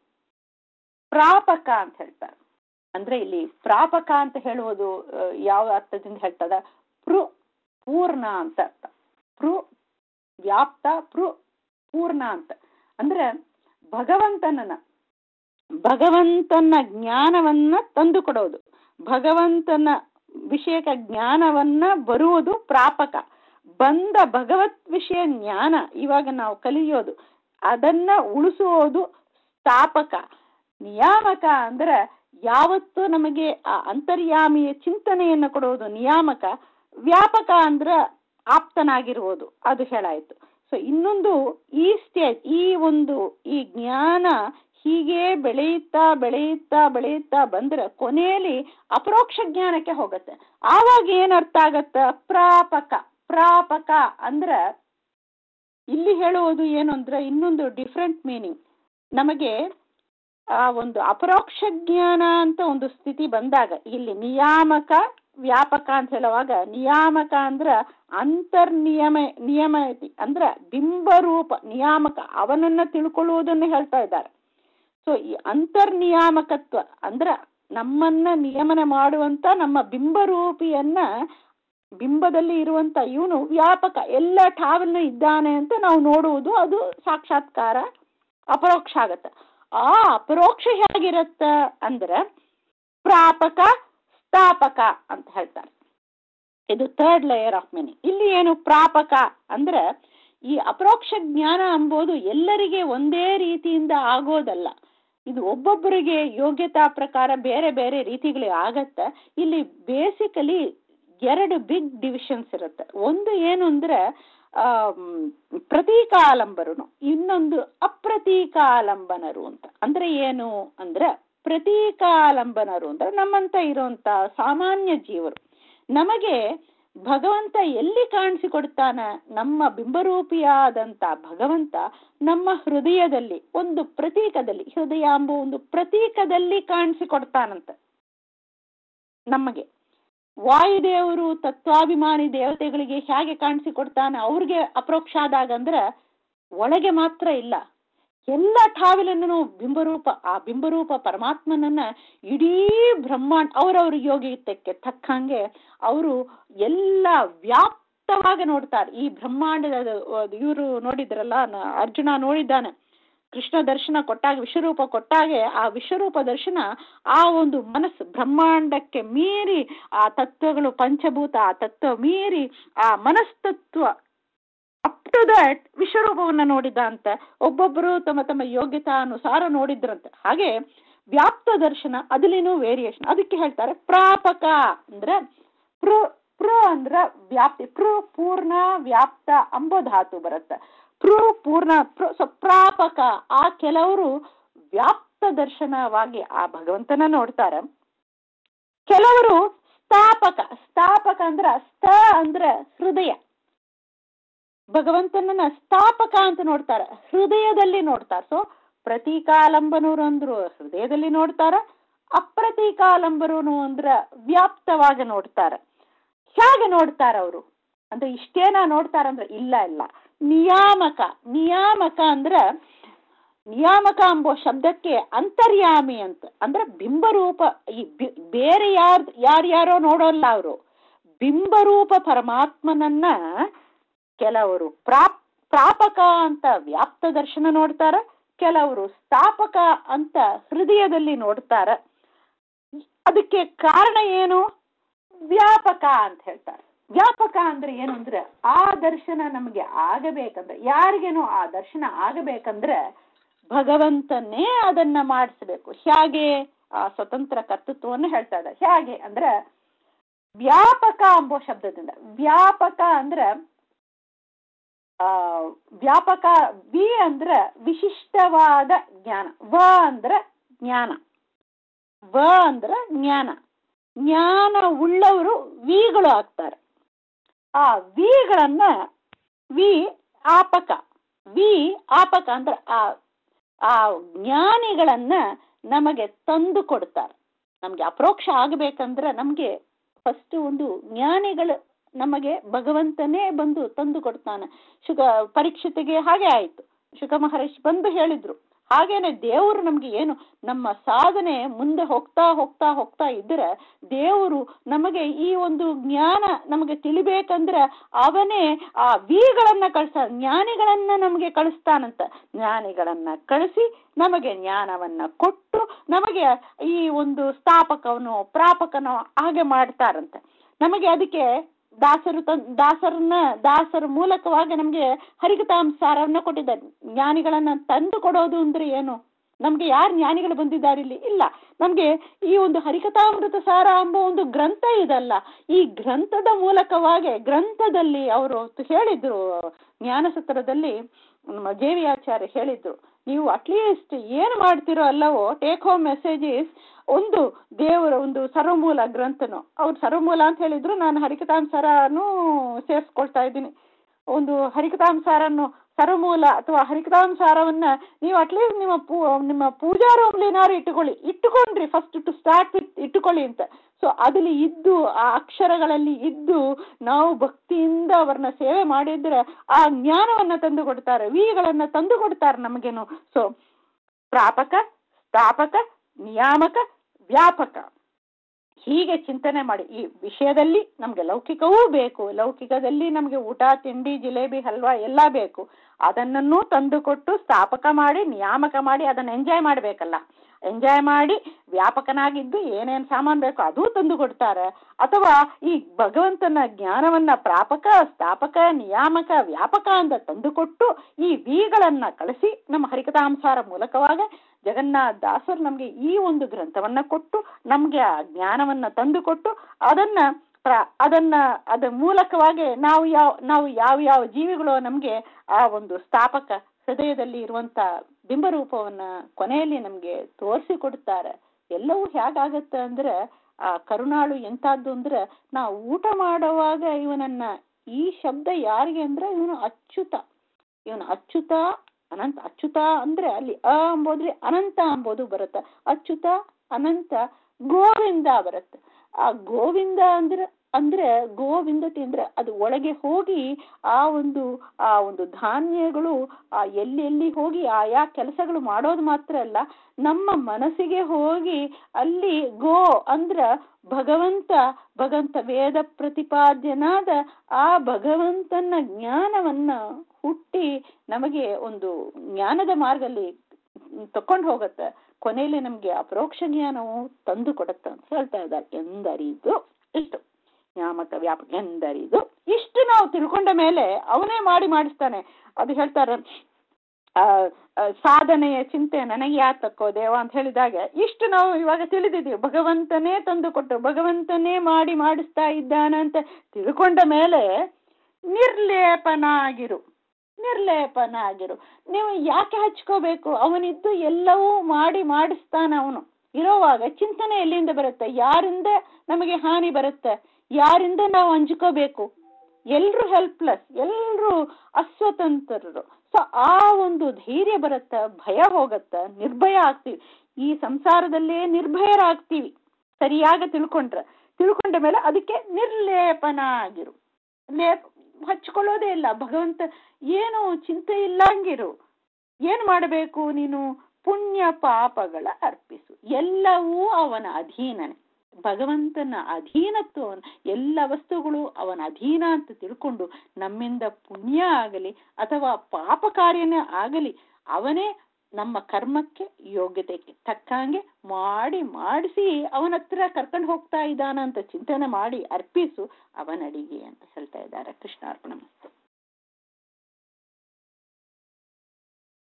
ಪ್ರಾಪಕ ಅಂತ ಹೇಳ್ತಾರೆ ಅಂದ್ರೆ ಇಲ್ಲಿ ಪ್ರಾಪಕ ಅಂತ ಹೇಳುವುದು ಯಾವ ಅರ್ಥದಿಂದ ಹೇಳ್ತದ ಪೃ ಪೂರ್ಣ ಅಂತ ಅರ್ಥ ಪೃ ವ್ಯಾಪ್ತ ಪೃ ಪೂರ್ಣ ಅಂತ ಅಂದ್ರೆ ಭಗವಂತನನ್ನ ಭಗವಂತನ ಜ್ಞಾನವನ್ನ ತಂದು ಕೊಡೋದು ಭಗವಂತನ ವಿಷಯಕ ಜ್ಞಾನವನ್ನ ಬರುವುದು ಪ್ರಾಪಕ ಬಂದ ಭಗವತ್ ವಿಷಯ ಜ್ಞಾನ ಇವಾಗ ನಾವು ಕಲಿಯೋದು ಅದನ್ನ ಉಳಿಸುವುದು ಸ್ಥಾಪಕ ನಿಯಾಮಕ ಅಂದ್ರೆ ಯಾವತ್ತು ನಮಗೆ ಆ ಅಂತರ್ಯಾಮಿಯ ಚಿಂತನೆಯನ್ನು ಕೊಡುವುದು ನಿಯಾಮಕ ವ್ಯಾಪಕ ಅಂದ್ರ ಆಪ್ತನಾಗಿರುವುದು ಅದು ಹೇಳಾಯ್ತು ಸೊ ಇನ್ನೊಂದು ಈ ಸ್ಟೇಜ್ ಈ ಒಂದು ಈ ಜ್ಞಾನ ಹೀಗೆ ಬೆಳೆಯುತ್ತಾ ಬೆಳೆಯುತ್ತಾ ಬೆಳೆಯುತ್ತಾ ಬಂದ್ರೆ ಕೊನೆಯಲ್ಲಿ ಅಪರೋಕ್ಷ ಜ್ಞಾನಕ್ಕೆ ಹೋಗುತ್ತೆ ಆವಾಗ ಏನರ್ಥ ಆಗತ್ತ ಪ್ರಾಪಕ ಪ್ರಾಪಕ ಅಂದ್ರೆ ಇಲ್ಲಿ ಹೇಳುವುದು ಏನು ಅಂದ್ರೆ ಇನ್ನೊಂದು ಡಿಫ್ರೆಂಟ್ ಮೀನಿಂಗ್ ನಮಗೆ ಆ ಒಂದು ಅಪರೋಕ್ಷ ಜ್ಞಾನ ಅಂತ ಒಂದು ಸ್ಥಿತಿ ಬಂದಾಗ ಇಲ್ಲಿ ನಿಯಾಮಕ ವ್ಯಾಪಕ ಅಂತ ಹೇಳುವಾಗ ನಿಯಾಮಕ ಅಂದ್ರ ಅಂತರ್ನಿಯಮ ನಿಯಮತಿ ಅಂದ್ರ ಬಿಂಬರೂಪ ನಿಯಾಮಕ ಅವನನ್ನ ತಿಳ್ಕೊಳ್ಳುವುದನ್ನು ಹೇಳ್ತಾ ಇದ್ದಾರೆ ಸೊ ಈ ಅಂತರ್ನಿಯಾಮಕತ್ವ ಅಂದ್ರ ನಮ್ಮನ್ನ ನಿಯಮನ ಮಾಡುವಂತ ನಮ್ಮ ಬಿಂಬರೂಪಿಯನ್ನ ಬಿಂಬದಲ್ಲಿ ಇರುವಂತ ಇವನು ವ್ಯಾಪಕ ಎಲ್ಲ ಠಾವನ್ನ ಇದ್ದಾನೆ ಅಂತ ನಾವು ನೋಡುವುದು ಅದು ಸಾಕ್ಷಾತ್ಕಾರ ಅಪರೋಕ್ಷ ಆಗತ್ತೆ ಆ ಅಪರೋಕ್ಷ ಹೇಗಿರತ್ತ ಅಂದ್ರೆ ಪ್ರಾಪಕ ಸ್ಥಾಪಕ ಅಂತ ಹೇಳ್ತಾರೆ ಇದು ಥರ್ಡ್ ಲೇಯರ್ ಆಫ್ ಮೀನಿಂಗ್ ಇಲ್ಲಿ ಏನು ಪ್ರಾಪಕ ಅಂದ್ರೆ ಈ ಅಪರೋಕ್ಷ ಜ್ಞಾನ ಎಂಬುದು ಎಲ್ಲರಿಗೆ ಒಂದೇ ರೀತಿಯಿಂದ ಆಗೋದಲ್ಲ ಇದು ಒಬ್ಬೊಬ್ಬರಿಗೆ ಯೋಗ್ಯತಾ ಪ್ರಕಾರ ಬೇರೆ ಬೇರೆ ರೀತಿಗಳು ಆಗತ್ತೆ ಇಲ್ಲಿ ಬೇಸಿಕಲಿ ಎರಡು ಬಿಗ್ ಡಿವಿಷನ್ಸ್ ಇರುತ್ತೆ ಒಂದು ಏನು ಅಂದ್ರೆ ಆ ಪ್ರತೀಕಾಲಂಬರು ಇನ್ನೊಂದು ಅಪ್ರತೀಕಾಲಂಬನರು ಅಂತ ಅಂದ್ರೆ ಏನು ಅಂದ್ರೆ ಪ್ರತೀಕಾಲಂಬನರು ಅಂದ್ರೆ ನಮ್ಮಂತ ಇರುವಂತ ಸಾಮಾನ್ಯ ಜೀವರು ನಮಗೆ ಭಗವಂತ ಎಲ್ಲಿ ಕಾಣಿಸಿಕೊಡ್ತಾನ ನಮ್ಮ ಬಿಂಬರೂಪಿಯಾದಂತ ಭಗವಂತ ನಮ್ಮ ಹೃದಯದಲ್ಲಿ ಒಂದು ಪ್ರತೀಕದಲ್ಲಿ ಹೃದಯ ಎಂಬ ಒಂದು ಪ್ರತೀಕದಲ್ಲಿ ಕಾಣಿಸಿಕೊಡ್ತಾನಂತ ನಮಗೆ ವಾಯುದೇವರು ತತ್ವಾಭಿಮಾನಿ ದೇವತೆಗಳಿಗೆ ಹೇಗೆ ಕಾಣಿಸಿಕೊಡ್ತಾನೆ ಅವ್ರಿಗೆ ಅಪ್ರೋಕ್ಷ ಆದಾಗ ಅಂದ್ರೆ ಒಳಗೆ ಮಾತ್ರ ಇಲ್ಲ ಎಲ್ಲ ಠಾವಿಲನ್ನು ಬಿಂಬರೂಪ ಆ ಬಿಂಬರೂಪ ಪರಮಾತ್ಮನನ್ನ ಇಡೀ ಬ್ರಹ್ಮಾಂಡ ಅವರವ್ರ ಯೋಗಿತಕ್ಕೆ ತಕ್ಕಂಗೆ ಅವರು ಎಲ್ಲ ವ್ಯಾಪ್ತವಾಗಿ ನೋಡ್ತಾರೆ ಈ ಬ್ರಹ್ಮಾಂಡದ ಇವರು ನೋಡಿದ್ರಲ್ಲ ಅರ್ಜುನ ನೋಡಿದ್ದಾನೆ ಕೃಷ್ಣ ದರ್ಶನ ಕೊಟ್ಟಾಗ ವಿಶ್ವರೂಪ ಕೊಟ್ಟಾಗೆ ಆ ವಿಶ್ವರೂಪ ದರ್ಶನ ಆ ಒಂದು ಮನಸ್ಸು ಬ್ರಹ್ಮಾಂಡಕ್ಕೆ ಮೀರಿ ಆ ತತ್ವಗಳು ಪಂಚಭೂತ ಆ ತತ್ವ ಮೀರಿ ಆ ಮನಸ್ತತ್ವ ಅಪ್ ಟು ದಟ್ ವಿಶ್ವರೂಪವನ್ನ ನೋಡಿದ ಅಂತ ಒಬ್ಬೊಬ್ಬರು ತಮ್ಮ ತಮ್ಮ ಯೋಗ್ಯತಾನುಸಾರ ನೋಡಿದ್ರಂತೆ ಹಾಗೆ ವ್ಯಾಪ್ತ ದರ್ಶನ ಅದಲ್ಲಿನೂ ವೇರಿಯೇಷನ್ ಅದಕ್ಕೆ ಹೇಳ್ತಾರೆ ಪ್ರಾಪಕ ಅಂದ್ರೆ ಪ್ರ ಪ್ರ ಅಂದ್ರ ವ್ಯಾಪ್ತಿ ಪ್ರ ಪೂರ್ಣ ವ್ಯಾಪ್ತ ಅಂಬೋ ಧಾತು ಬರುತ್ತೆ ಪ್ರ ಪೂರ್ಣ ಪ್ರಾಪಕ ಆ ಕೆಲವರು ವ್ಯಾಪ್ತ ದರ್ಶನವಾಗಿ ಆ ಭಗವಂತನ ನೋಡ್ತಾರೆ ಕೆಲವರು ಸ್ಥಾಪಕ ಸ್ಥಾಪಕ ಅಂದ್ರ ಸ್ಥ ಅಂದ್ರ ಹೃದಯ ಭಗವಂತನನ್ನ ಸ್ಥಾಪಕ ಅಂತ ನೋಡ್ತಾರೆ ಹೃದಯದಲ್ಲಿ ನೋಡ್ತಾರೆ ಸೊ ಪ್ರತೀಕಾಲಂಬನೂರು ಅಂದ್ರು ಹೃದಯದಲ್ಲಿ ನೋಡ್ತಾರ ಅಪ್ರತೀಕಾಲಂಬರು ಅಂದ್ರ ವ್ಯಾಪ್ತವಾಗಿ ನೋಡ್ತಾರೆ ಹೇಗೆ ನೋಡ್ತಾರ ಅವರು ಅಂದ್ರೆ ಇಷ್ಟೇನ ನೋಡ್ತಾರಂದ್ರೆ ಇಲ್ಲ ಇಲ್ಲ ನಿಯಾಮಕ ನಿಯಾಮಕ ಅಂದ್ರ ನಿಯಾಮಕ ಎಂಬೋ ಶಬ್ದಕ್ಕೆ ಅಂತರ್ಯಾಮಿ ಅಂತ ಅಂದ್ರೆ ಬಿಂಬರೂಪ ಈ ಬೇರೆ ಯಾರ್ ಯಾರ್ಯಾರೋ ನೋಡೋಲ್ಲ ಅವರು ಬಿಂಬರೂಪ ಪರಮಾತ್ಮನನ್ನ ಕೆಲವರು ಪ್ರಾಪ್ ಪ್ರಾಪಕ ಅಂತ ವ್ಯಾಪ್ತ ದರ್ಶನ ನೋಡ್ತಾರ ಕೆಲವರು ಸ್ಥಾಪಕ ಅಂತ ಹೃದಯದಲ್ಲಿ ನೋಡ್ತಾರ ಅದಕ್ಕೆ ಕಾರಣ ಏನು ವ್ಯಾಪಕ ಅಂತ ಹೇಳ್ತಾರೆ ವ್ಯಾಪಕ ಅಂದ್ರೆ ಏನು ಅಂದ್ರೆ ಆ ದರ್ಶನ ನಮಗೆ ಆಗಬೇಕಂದ್ರೆ ಯಾರಿಗೇನೋ ಆ ದರ್ಶನ ಆಗಬೇಕಂದ್ರೆ ಭಗವಂತನೇ ಅದನ್ನ ಮಾಡಿಸ್ಬೇಕು ಹೇಗೆ ಆ ಸ್ವತಂತ್ರ ಕರ್ತೃತ್ವವನ್ನು ಹೇಳ್ತಾ ಇದ್ದಾರೆ ಹೇಗೆ ಅಂದ್ರೆ ವ್ಯಾಪಕ ಎಂಬೋ ಶಬ್ದದಿಂದ ವ್ಯಾಪಕ ಅಂದ್ರೆ ಆ ವ್ಯಾಪಕ ವಿ ಅಂದ್ರೆ ವಿಶಿಷ್ಟವಾದ ಜ್ಞಾನ ವ ಅಂದ್ರೆ ಜ್ಞಾನ ವ ಅಂದ್ರೆ ಜ್ಞಾನ ಜ್ಞಾನ ಉಳ್ಳವರು ವಿಗಳು ಆಗ್ತಾರೆ ಆ ವಿಗಳನ್ನ ವಿ ಆಪಕ ವಿ ಆಪಕ ಅಂದ್ರೆ ಆ ಆ ಜ್ಞಾನಿಗಳನ್ನ ನಮಗೆ ತಂದು ಕೊಡ್ತಾರೆ ನಮ್ಗೆ ಅಪ್ರೋಕ್ಷ ಆಗಬೇಕಂದ್ರೆ ನಮ್ಗೆ ಫಸ್ಟ್ ಒಂದು ಜ್ಞಾನಿಗಳು ನಮಗೆ ಭಗವಂತನೇ ಬಂದು ತಂದು ಕೊಡ್ತಾನೆ ಶುಕ ಪರೀಕ್ಷತೆಗೆ ಹಾಗೆ ಆಯ್ತು ಶುಕ ಮಹರ್ಷಿ ಬಂದು ಹೇಳಿದ್ರು ಹಾಗೇನೆ ದೇವರು ನಮ್ಗೆ ಏನು ನಮ್ಮ ಸಾಧನೆ ಮುಂದೆ ಹೋಗ್ತಾ ಹೋಗ್ತಾ ಹೋಗ್ತಾ ಇದ್ರೆ ದೇವರು ನಮಗೆ ಈ ಒಂದು ಜ್ಞಾನ ನಮಗೆ ತಿಳಿಬೇಕಂದ್ರೆ ಅವನೇ ಆ ವಿಗಳನ್ನ ಕಳಿಸ ಜ್ಞಾನಿಗಳನ್ನ ನಮಗೆ ಕಳಿಸ್ತಾನಂತ ಜ್ಞಾನಿಗಳನ್ನ ಕಳಿಸಿ ನಮಗೆ ಜ್ಞಾನವನ್ನ ಕೊಟ್ಟು ನಮಗೆ ಈ ಒಂದು ಸ್ಥಾಪಕವನು ಪ್ರಾಪಕನೋ ಹಾಗೆ ಮಾಡ್ತಾರಂತೆ ನಮಗೆ ಅದಕ್ಕೆ ದಾಸರು ತನ್ ದಾಸರನ್ನ ದಾಸರ ಮೂಲಕವಾಗಿ ನಮಗೆ ಹರಿಕತಾಂಸಾರವನ್ನ ಕೊಟ್ಟಿದ್ದಾರೆ ಜ್ಞಾನಿಗಳನ್ನ ತಂದು ಕೊಡೋದು ಅಂದ್ರೆ ಏನು ನಮ್ಗೆ ಯಾರು ಜ್ಞಾನಿಗಳು ಬಂದಿದ್ದಾರೆ ಇಲ್ಲಿ ಇಲ್ಲ ನಮ್ಗೆ ಈ ಒಂದು ಹರಿಕಥಾಮೃತ ಸಾರ ಎಂಬ ಒಂದು ಗ್ರಂಥ ಇದಲ್ಲ ಈ ಗ್ರಂಥದ ಮೂಲಕವಾಗಿ ಗ್ರಂಥದಲ್ಲಿ ಅವರು ಹೇಳಿದ್ರು ಜ್ಞಾನಸೂತ್ರದಲ್ಲಿ ನಮ್ಮ ಜೇವಿ ಆಚಾರ್ಯ ಹೇಳಿದ್ರು ನೀವು ಅಟ್ಲೀಸ್ಟ್ ಏನು ಮಾಡ್ತಿರೋ ಅಲ್ಲವೋ ಟೇಕ್ ಹೋಮ್ ಮೆಸೇಜಸ್ ಒಂದು ದೇವರ ಒಂದು ಸರ್ವಮೂಲ ಗ್ರಂಥನು ಅವ್ರು ಸರ್ವಮೂಲ ಅಂತ ಹೇಳಿದ್ರು ನಾನು ಹರಿಕಥಾಂಸಾರನು ಸೇರಿಸ್ಕೊಳ್ತಾ ಇದ್ದೀನಿ ಒಂದು ಹರಿಕಥಾಂಸಾರನ್ನು ಸರ್ವಮೂಲ ಅಥವಾ ಹರಿಕಥಾಂಸಾರವನ್ನ ನೀವು ಅಟ್ಲೀಸ್ಟ್ ನಿಮ್ಮ ಪೂ ನಿಮ್ಮ ಪೂಜಾ ರೂಮ್ಲಿನಾರು ಇಟ್ಟುಕೊಳ್ಳಿ ಇಟ್ಟುಕೊಂಡ್ರಿ ಫಸ್ಟ್ ಟು ಸ್ಟಾರ್ಟ್ ವಿತ್ ಇಟ್ಟುಕೊಳ್ಳಿ ಅಂತ ಸೊ ಅದಲ್ಲಿ ಇದ್ದು ಆ ಅಕ್ಷರಗಳಲ್ಲಿ ಇದ್ದು ನಾವು ಭಕ್ತಿಯಿಂದ ಅವ್ರನ್ನ ಸೇವೆ ಮಾಡಿದ್ರೆ ಆ ಜ್ಞಾನವನ್ನ ತಂದು ಕೊಡ್ತಾರೆ ವಿಗಳನ್ನ ತಂದು ಕೊಡ್ತಾರೆ ನಮಗೇನು ಸೊ ಪ್ರಾಪಕ ಸ್ಥಾಪಕ ನಿಯಾಮಕ ವ್ಯಾಪಕ ಹೀಗೆ ಚಿಂತನೆ ಮಾಡಿ ಈ ವಿಷಯದಲ್ಲಿ ನಮ್ಗೆ ಲೌಕಿಕವೂ ಬೇಕು ಲೌಕಿಕದಲ್ಲಿ ನಮ್ಗೆ ಊಟ ತಿಂಡಿ ಜಿಲೇಬಿ ಹಲ್ವಾ ಎಲ್ಲ ಬೇಕು ಅದನ್ನೂ ತಂದುಕೊಟ್ಟು ಸ್ಥಾಪಕ ಮಾಡಿ ನಿಯಾಮಕ ಮಾಡಿ ಅದನ್ನ ಎಂಜಾಯ್ ಮಾಡ್ಬೇಕಲ್ಲ ಎಂಜಾಯ್ ಮಾಡಿ ವ್ಯಾಪಕನಾಗಿದ್ದು ಏನೇನ್ ಸಾಮಾನ್ ಬೇಕೋ ಅದೂ ತಂದು ಕೊಡ್ತಾರೆ ಅಥವಾ ಈ ಭಗವಂತನ ಜ್ಞಾನವನ್ನ ಪ್ರಾಪಕ ಸ್ಥಾಪಕ ನಿಯಾಮಕ ವ್ಯಾಪಕ ಅಂತ ತಂದುಕೊಟ್ಟು ಈ ವಿಗಳನ್ನ ಕಳಿಸಿ ನಮ್ಮ ಹರಿಕಥಾಂಸಾರ ಮೂಲಕವಾಗ ಜಗನ್ನಾಥ ದಾಸರು ನಮ್ಗೆ ಈ ಒಂದು ಗ್ರಂಥವನ್ನ ಕೊಟ್ಟು ನಮ್ಗೆ ಆ ಜ್ಞಾನವನ್ನ ತಂದುಕೊಟ್ಟು ಅದನ್ನ ಪ್ರ- ಅದನ್ನ ಅದ ಮೂಲಕವಾಗಿ ನಾವು ಯಾವ ನಾವು ಯಾವ ಯಾವ ಜೀವಿಗಳು ನಮ್ಗೆ ಆ ಒಂದು ಸ್ಥಾಪಕ ಹೃದಯದಲ್ಲಿ ಇರುವಂತ ಬಿಂಬರೂಪವನ್ನ ಕೊನೆಯಲ್ಲಿ ನಮ್ಗೆ ತೋರಿಸಿ ಕೊಡ್ತಾರೆ ಎಲ್ಲವೂ ಹೇಗಾಗತ್ತೆ ಅಂದ್ರೆ ಆ ಕರುಣಾಳು ಎಂತದ್ದು ಅಂದ್ರೆ ನಾವು ಊಟ ಮಾಡುವಾಗ ಇವನನ್ನ ಈ ಶಬ್ದ ಯಾರಿಗೆ ಅಂದ್ರೆ ಇವನು ಅಚ್ಯುತ ಇವನು ಅಚ್ಯುತ ಅನಂತ ಅಚ್ಯುತ ಅಂದ್ರೆ ಅಲ್ಲಿ ಅ ಅಂಬೋದ್ರೆ ಅನಂತ ಅಂಬೋದು ಬರುತ್ತೆ ಅಚ್ಯುತ ಅನಂತ ಗೋವಿಂದ ಬರುತ್ತೆ ಆ ಗೋವಿಂದ ಅಂದ್ರೆ ಅಂದ್ರೆ ಗೋವಿಂದತೆ ಅಂದ್ರೆ ಅದು ಒಳಗೆ ಹೋಗಿ ಆ ಒಂದು ಆ ಒಂದು ಧಾನ್ಯಗಳು ಆ ಎಲ್ಲಿ ಎಲ್ಲಿ ಹೋಗಿ ಆಯಾ ಕೆಲಸಗಳು ಮಾಡೋದು ಮಾತ್ರ ಅಲ್ಲ ನಮ್ಮ ಮನಸ್ಸಿಗೆ ಹೋಗಿ ಅಲ್ಲಿ ಗೋ ಅಂದ್ರ ಭಗವಂತ ಭಗವಂತ ವೇದ ಪ್ರತಿಪಾದ್ಯನಾದ ಆ ಭಗವಂತನ ಜ್ಞಾನವನ್ನ ಹುಟ್ಟಿ ನಮಗೆ ಒಂದು ಜ್ಞಾನದ ಮಾರ್ಗದಲ್ಲಿ ತಕೊಂಡು ಹೋಗತ್ತೆ ಕೊನೆಯಲ್ಲಿ ನಮ್ಗೆ ಅಪರೋಕ್ಷ ಜ್ಞಾನವು ತಂದು ಕೊಡುತ್ತೆ ಅಂತ ಹೇಳ್ತಾ ಇದ್ದಾರೆ ಎಂದರಿದು ಇಷ್ಟು ಜ್ಞಾಮಕ ವ್ಯಾಪಕ ಎಂದರಿದು ಇಷ್ಟು ನಾವು ತಿಳ್ಕೊಂಡ ಮೇಲೆ ಅವನೇ ಮಾಡಿ ಮಾಡಿಸ್ತಾನೆ ಅದು ಹೇಳ್ತಾರೆ ಆ ಆ, ಸಾಧನೆಯ ಚಿಂತೆ ನನಗೆ ಯಾತಕ್ಕೋ ದೇವ ಅಂತ ಹೇಳಿದಾಗ ಇಷ್ಟು ನಾವು ಇವಾಗ ತಿಳಿದಿದ್ದೀವಿ ಭಗವಂತನೇ ತಂದು ಕೊಟ್ಟು ಭಗವಂತನೇ ಮಾಡಿ ಮಾಡಿಸ್ತಾ ಇದ್ದಾನಂತ ತಿಳ್ಕೊಂಡ ಮೇಲೆ ನಿರ್ಲೇಪನಾಗಿರು ನಿರ್ಲೇಪನಾಗಿರು ನೀವು ಯಾಕೆ ಹಚ್ಕೋಬೇಕು ಅವನಿದ್ದು ಎಲ್ಲವೂ ಮಾಡಿ ಮಾಡಿಸ್ತಾನ ಅವನು ಇರೋವಾಗ ಚಿಂತನೆ ಎಲ್ಲಿಂದ ಬರುತ್ತೆ ಯಾರಿಂದ ನಮಗೆ ಹಾನಿ ಬರುತ್ತೆ ಯಾರಿಂದ ನಾವು ಹಂಚ್ಕೋಬೇಕು ಎಲ್ರು ಹೆಲ್ಪ್ಲೆಸ್ ಎಲ್ರು ಅಸ್ವತಂತ್ರರು ಸೊ ಆ ಒಂದು ಧೈರ್ಯ ಬರುತ್ತ ಭಯ ಹೋಗತ್ತ ನಿರ್ಭಯ ಆಗ್ತೀವಿ ಈ ಸಂಸಾರದಲ್ಲೇ ನಿರ್ಭಯರಾಗ್ತೀವಿ ಸರಿಯಾಗಿ ತಿಳ್ಕೊಂಡ್ರೆ ತಿಳ್ಕೊಂಡ ಮೇಲೆ ಅದಕ್ಕೆ ನಿರ್ಲೇಪನ ಆಗಿರು ಲೇಪ್ ಹಚ್ಕೊಳ್ಳೋದೇ ಇಲ್ಲ ಭಗವಂತ ಏನು ಚಿಂತೆ ಇಲ್ಲಂಗಿರು ಏನ್ ಮಾಡಬೇಕು ನೀನು ಪುಣ್ಯ ಪಾಪಗಳ ಅರ್ಪಿಸು ಎಲ್ಲವೂ ಅವನ ಅಧೀನನೇ ಭಗವಂತನ ಅಧೀನತ್ವವನ್ನು ಎಲ್ಲ ವಸ್ತುಗಳು ಅವನ ಅಧೀನ ಅಂತ ತಿಳ್ಕೊಂಡು ನಮ್ಮಿಂದ ಪುಣ್ಯ ಆಗಲಿ ಅಥವಾ ಪಾಪ ಕಾರ್ಯನೇ ಆಗಲಿ ಅವನೇ ನಮ್ಮ ಕರ್ಮಕ್ಕೆ ಯೋಗ್ಯತೆಗೆ ತಕ್ಕಂಗೆ ಮಾಡಿ ಮಾಡಿಸಿ ಅವನ ಹತ್ರ ಕರ್ಕೊಂಡು ಹೋಗ್ತಾ ಇದ್ದಾನ ಅಂತ ಚಿಂತನೆ ಮಾಡಿ ಅರ್ಪಿಸು ಅವನಡಿಗೆ ಅಂತ ಹೇಳ್ತಾ ಇದ್ದಾರೆ ಕೃಷ್ಣಾರ್ಪಣ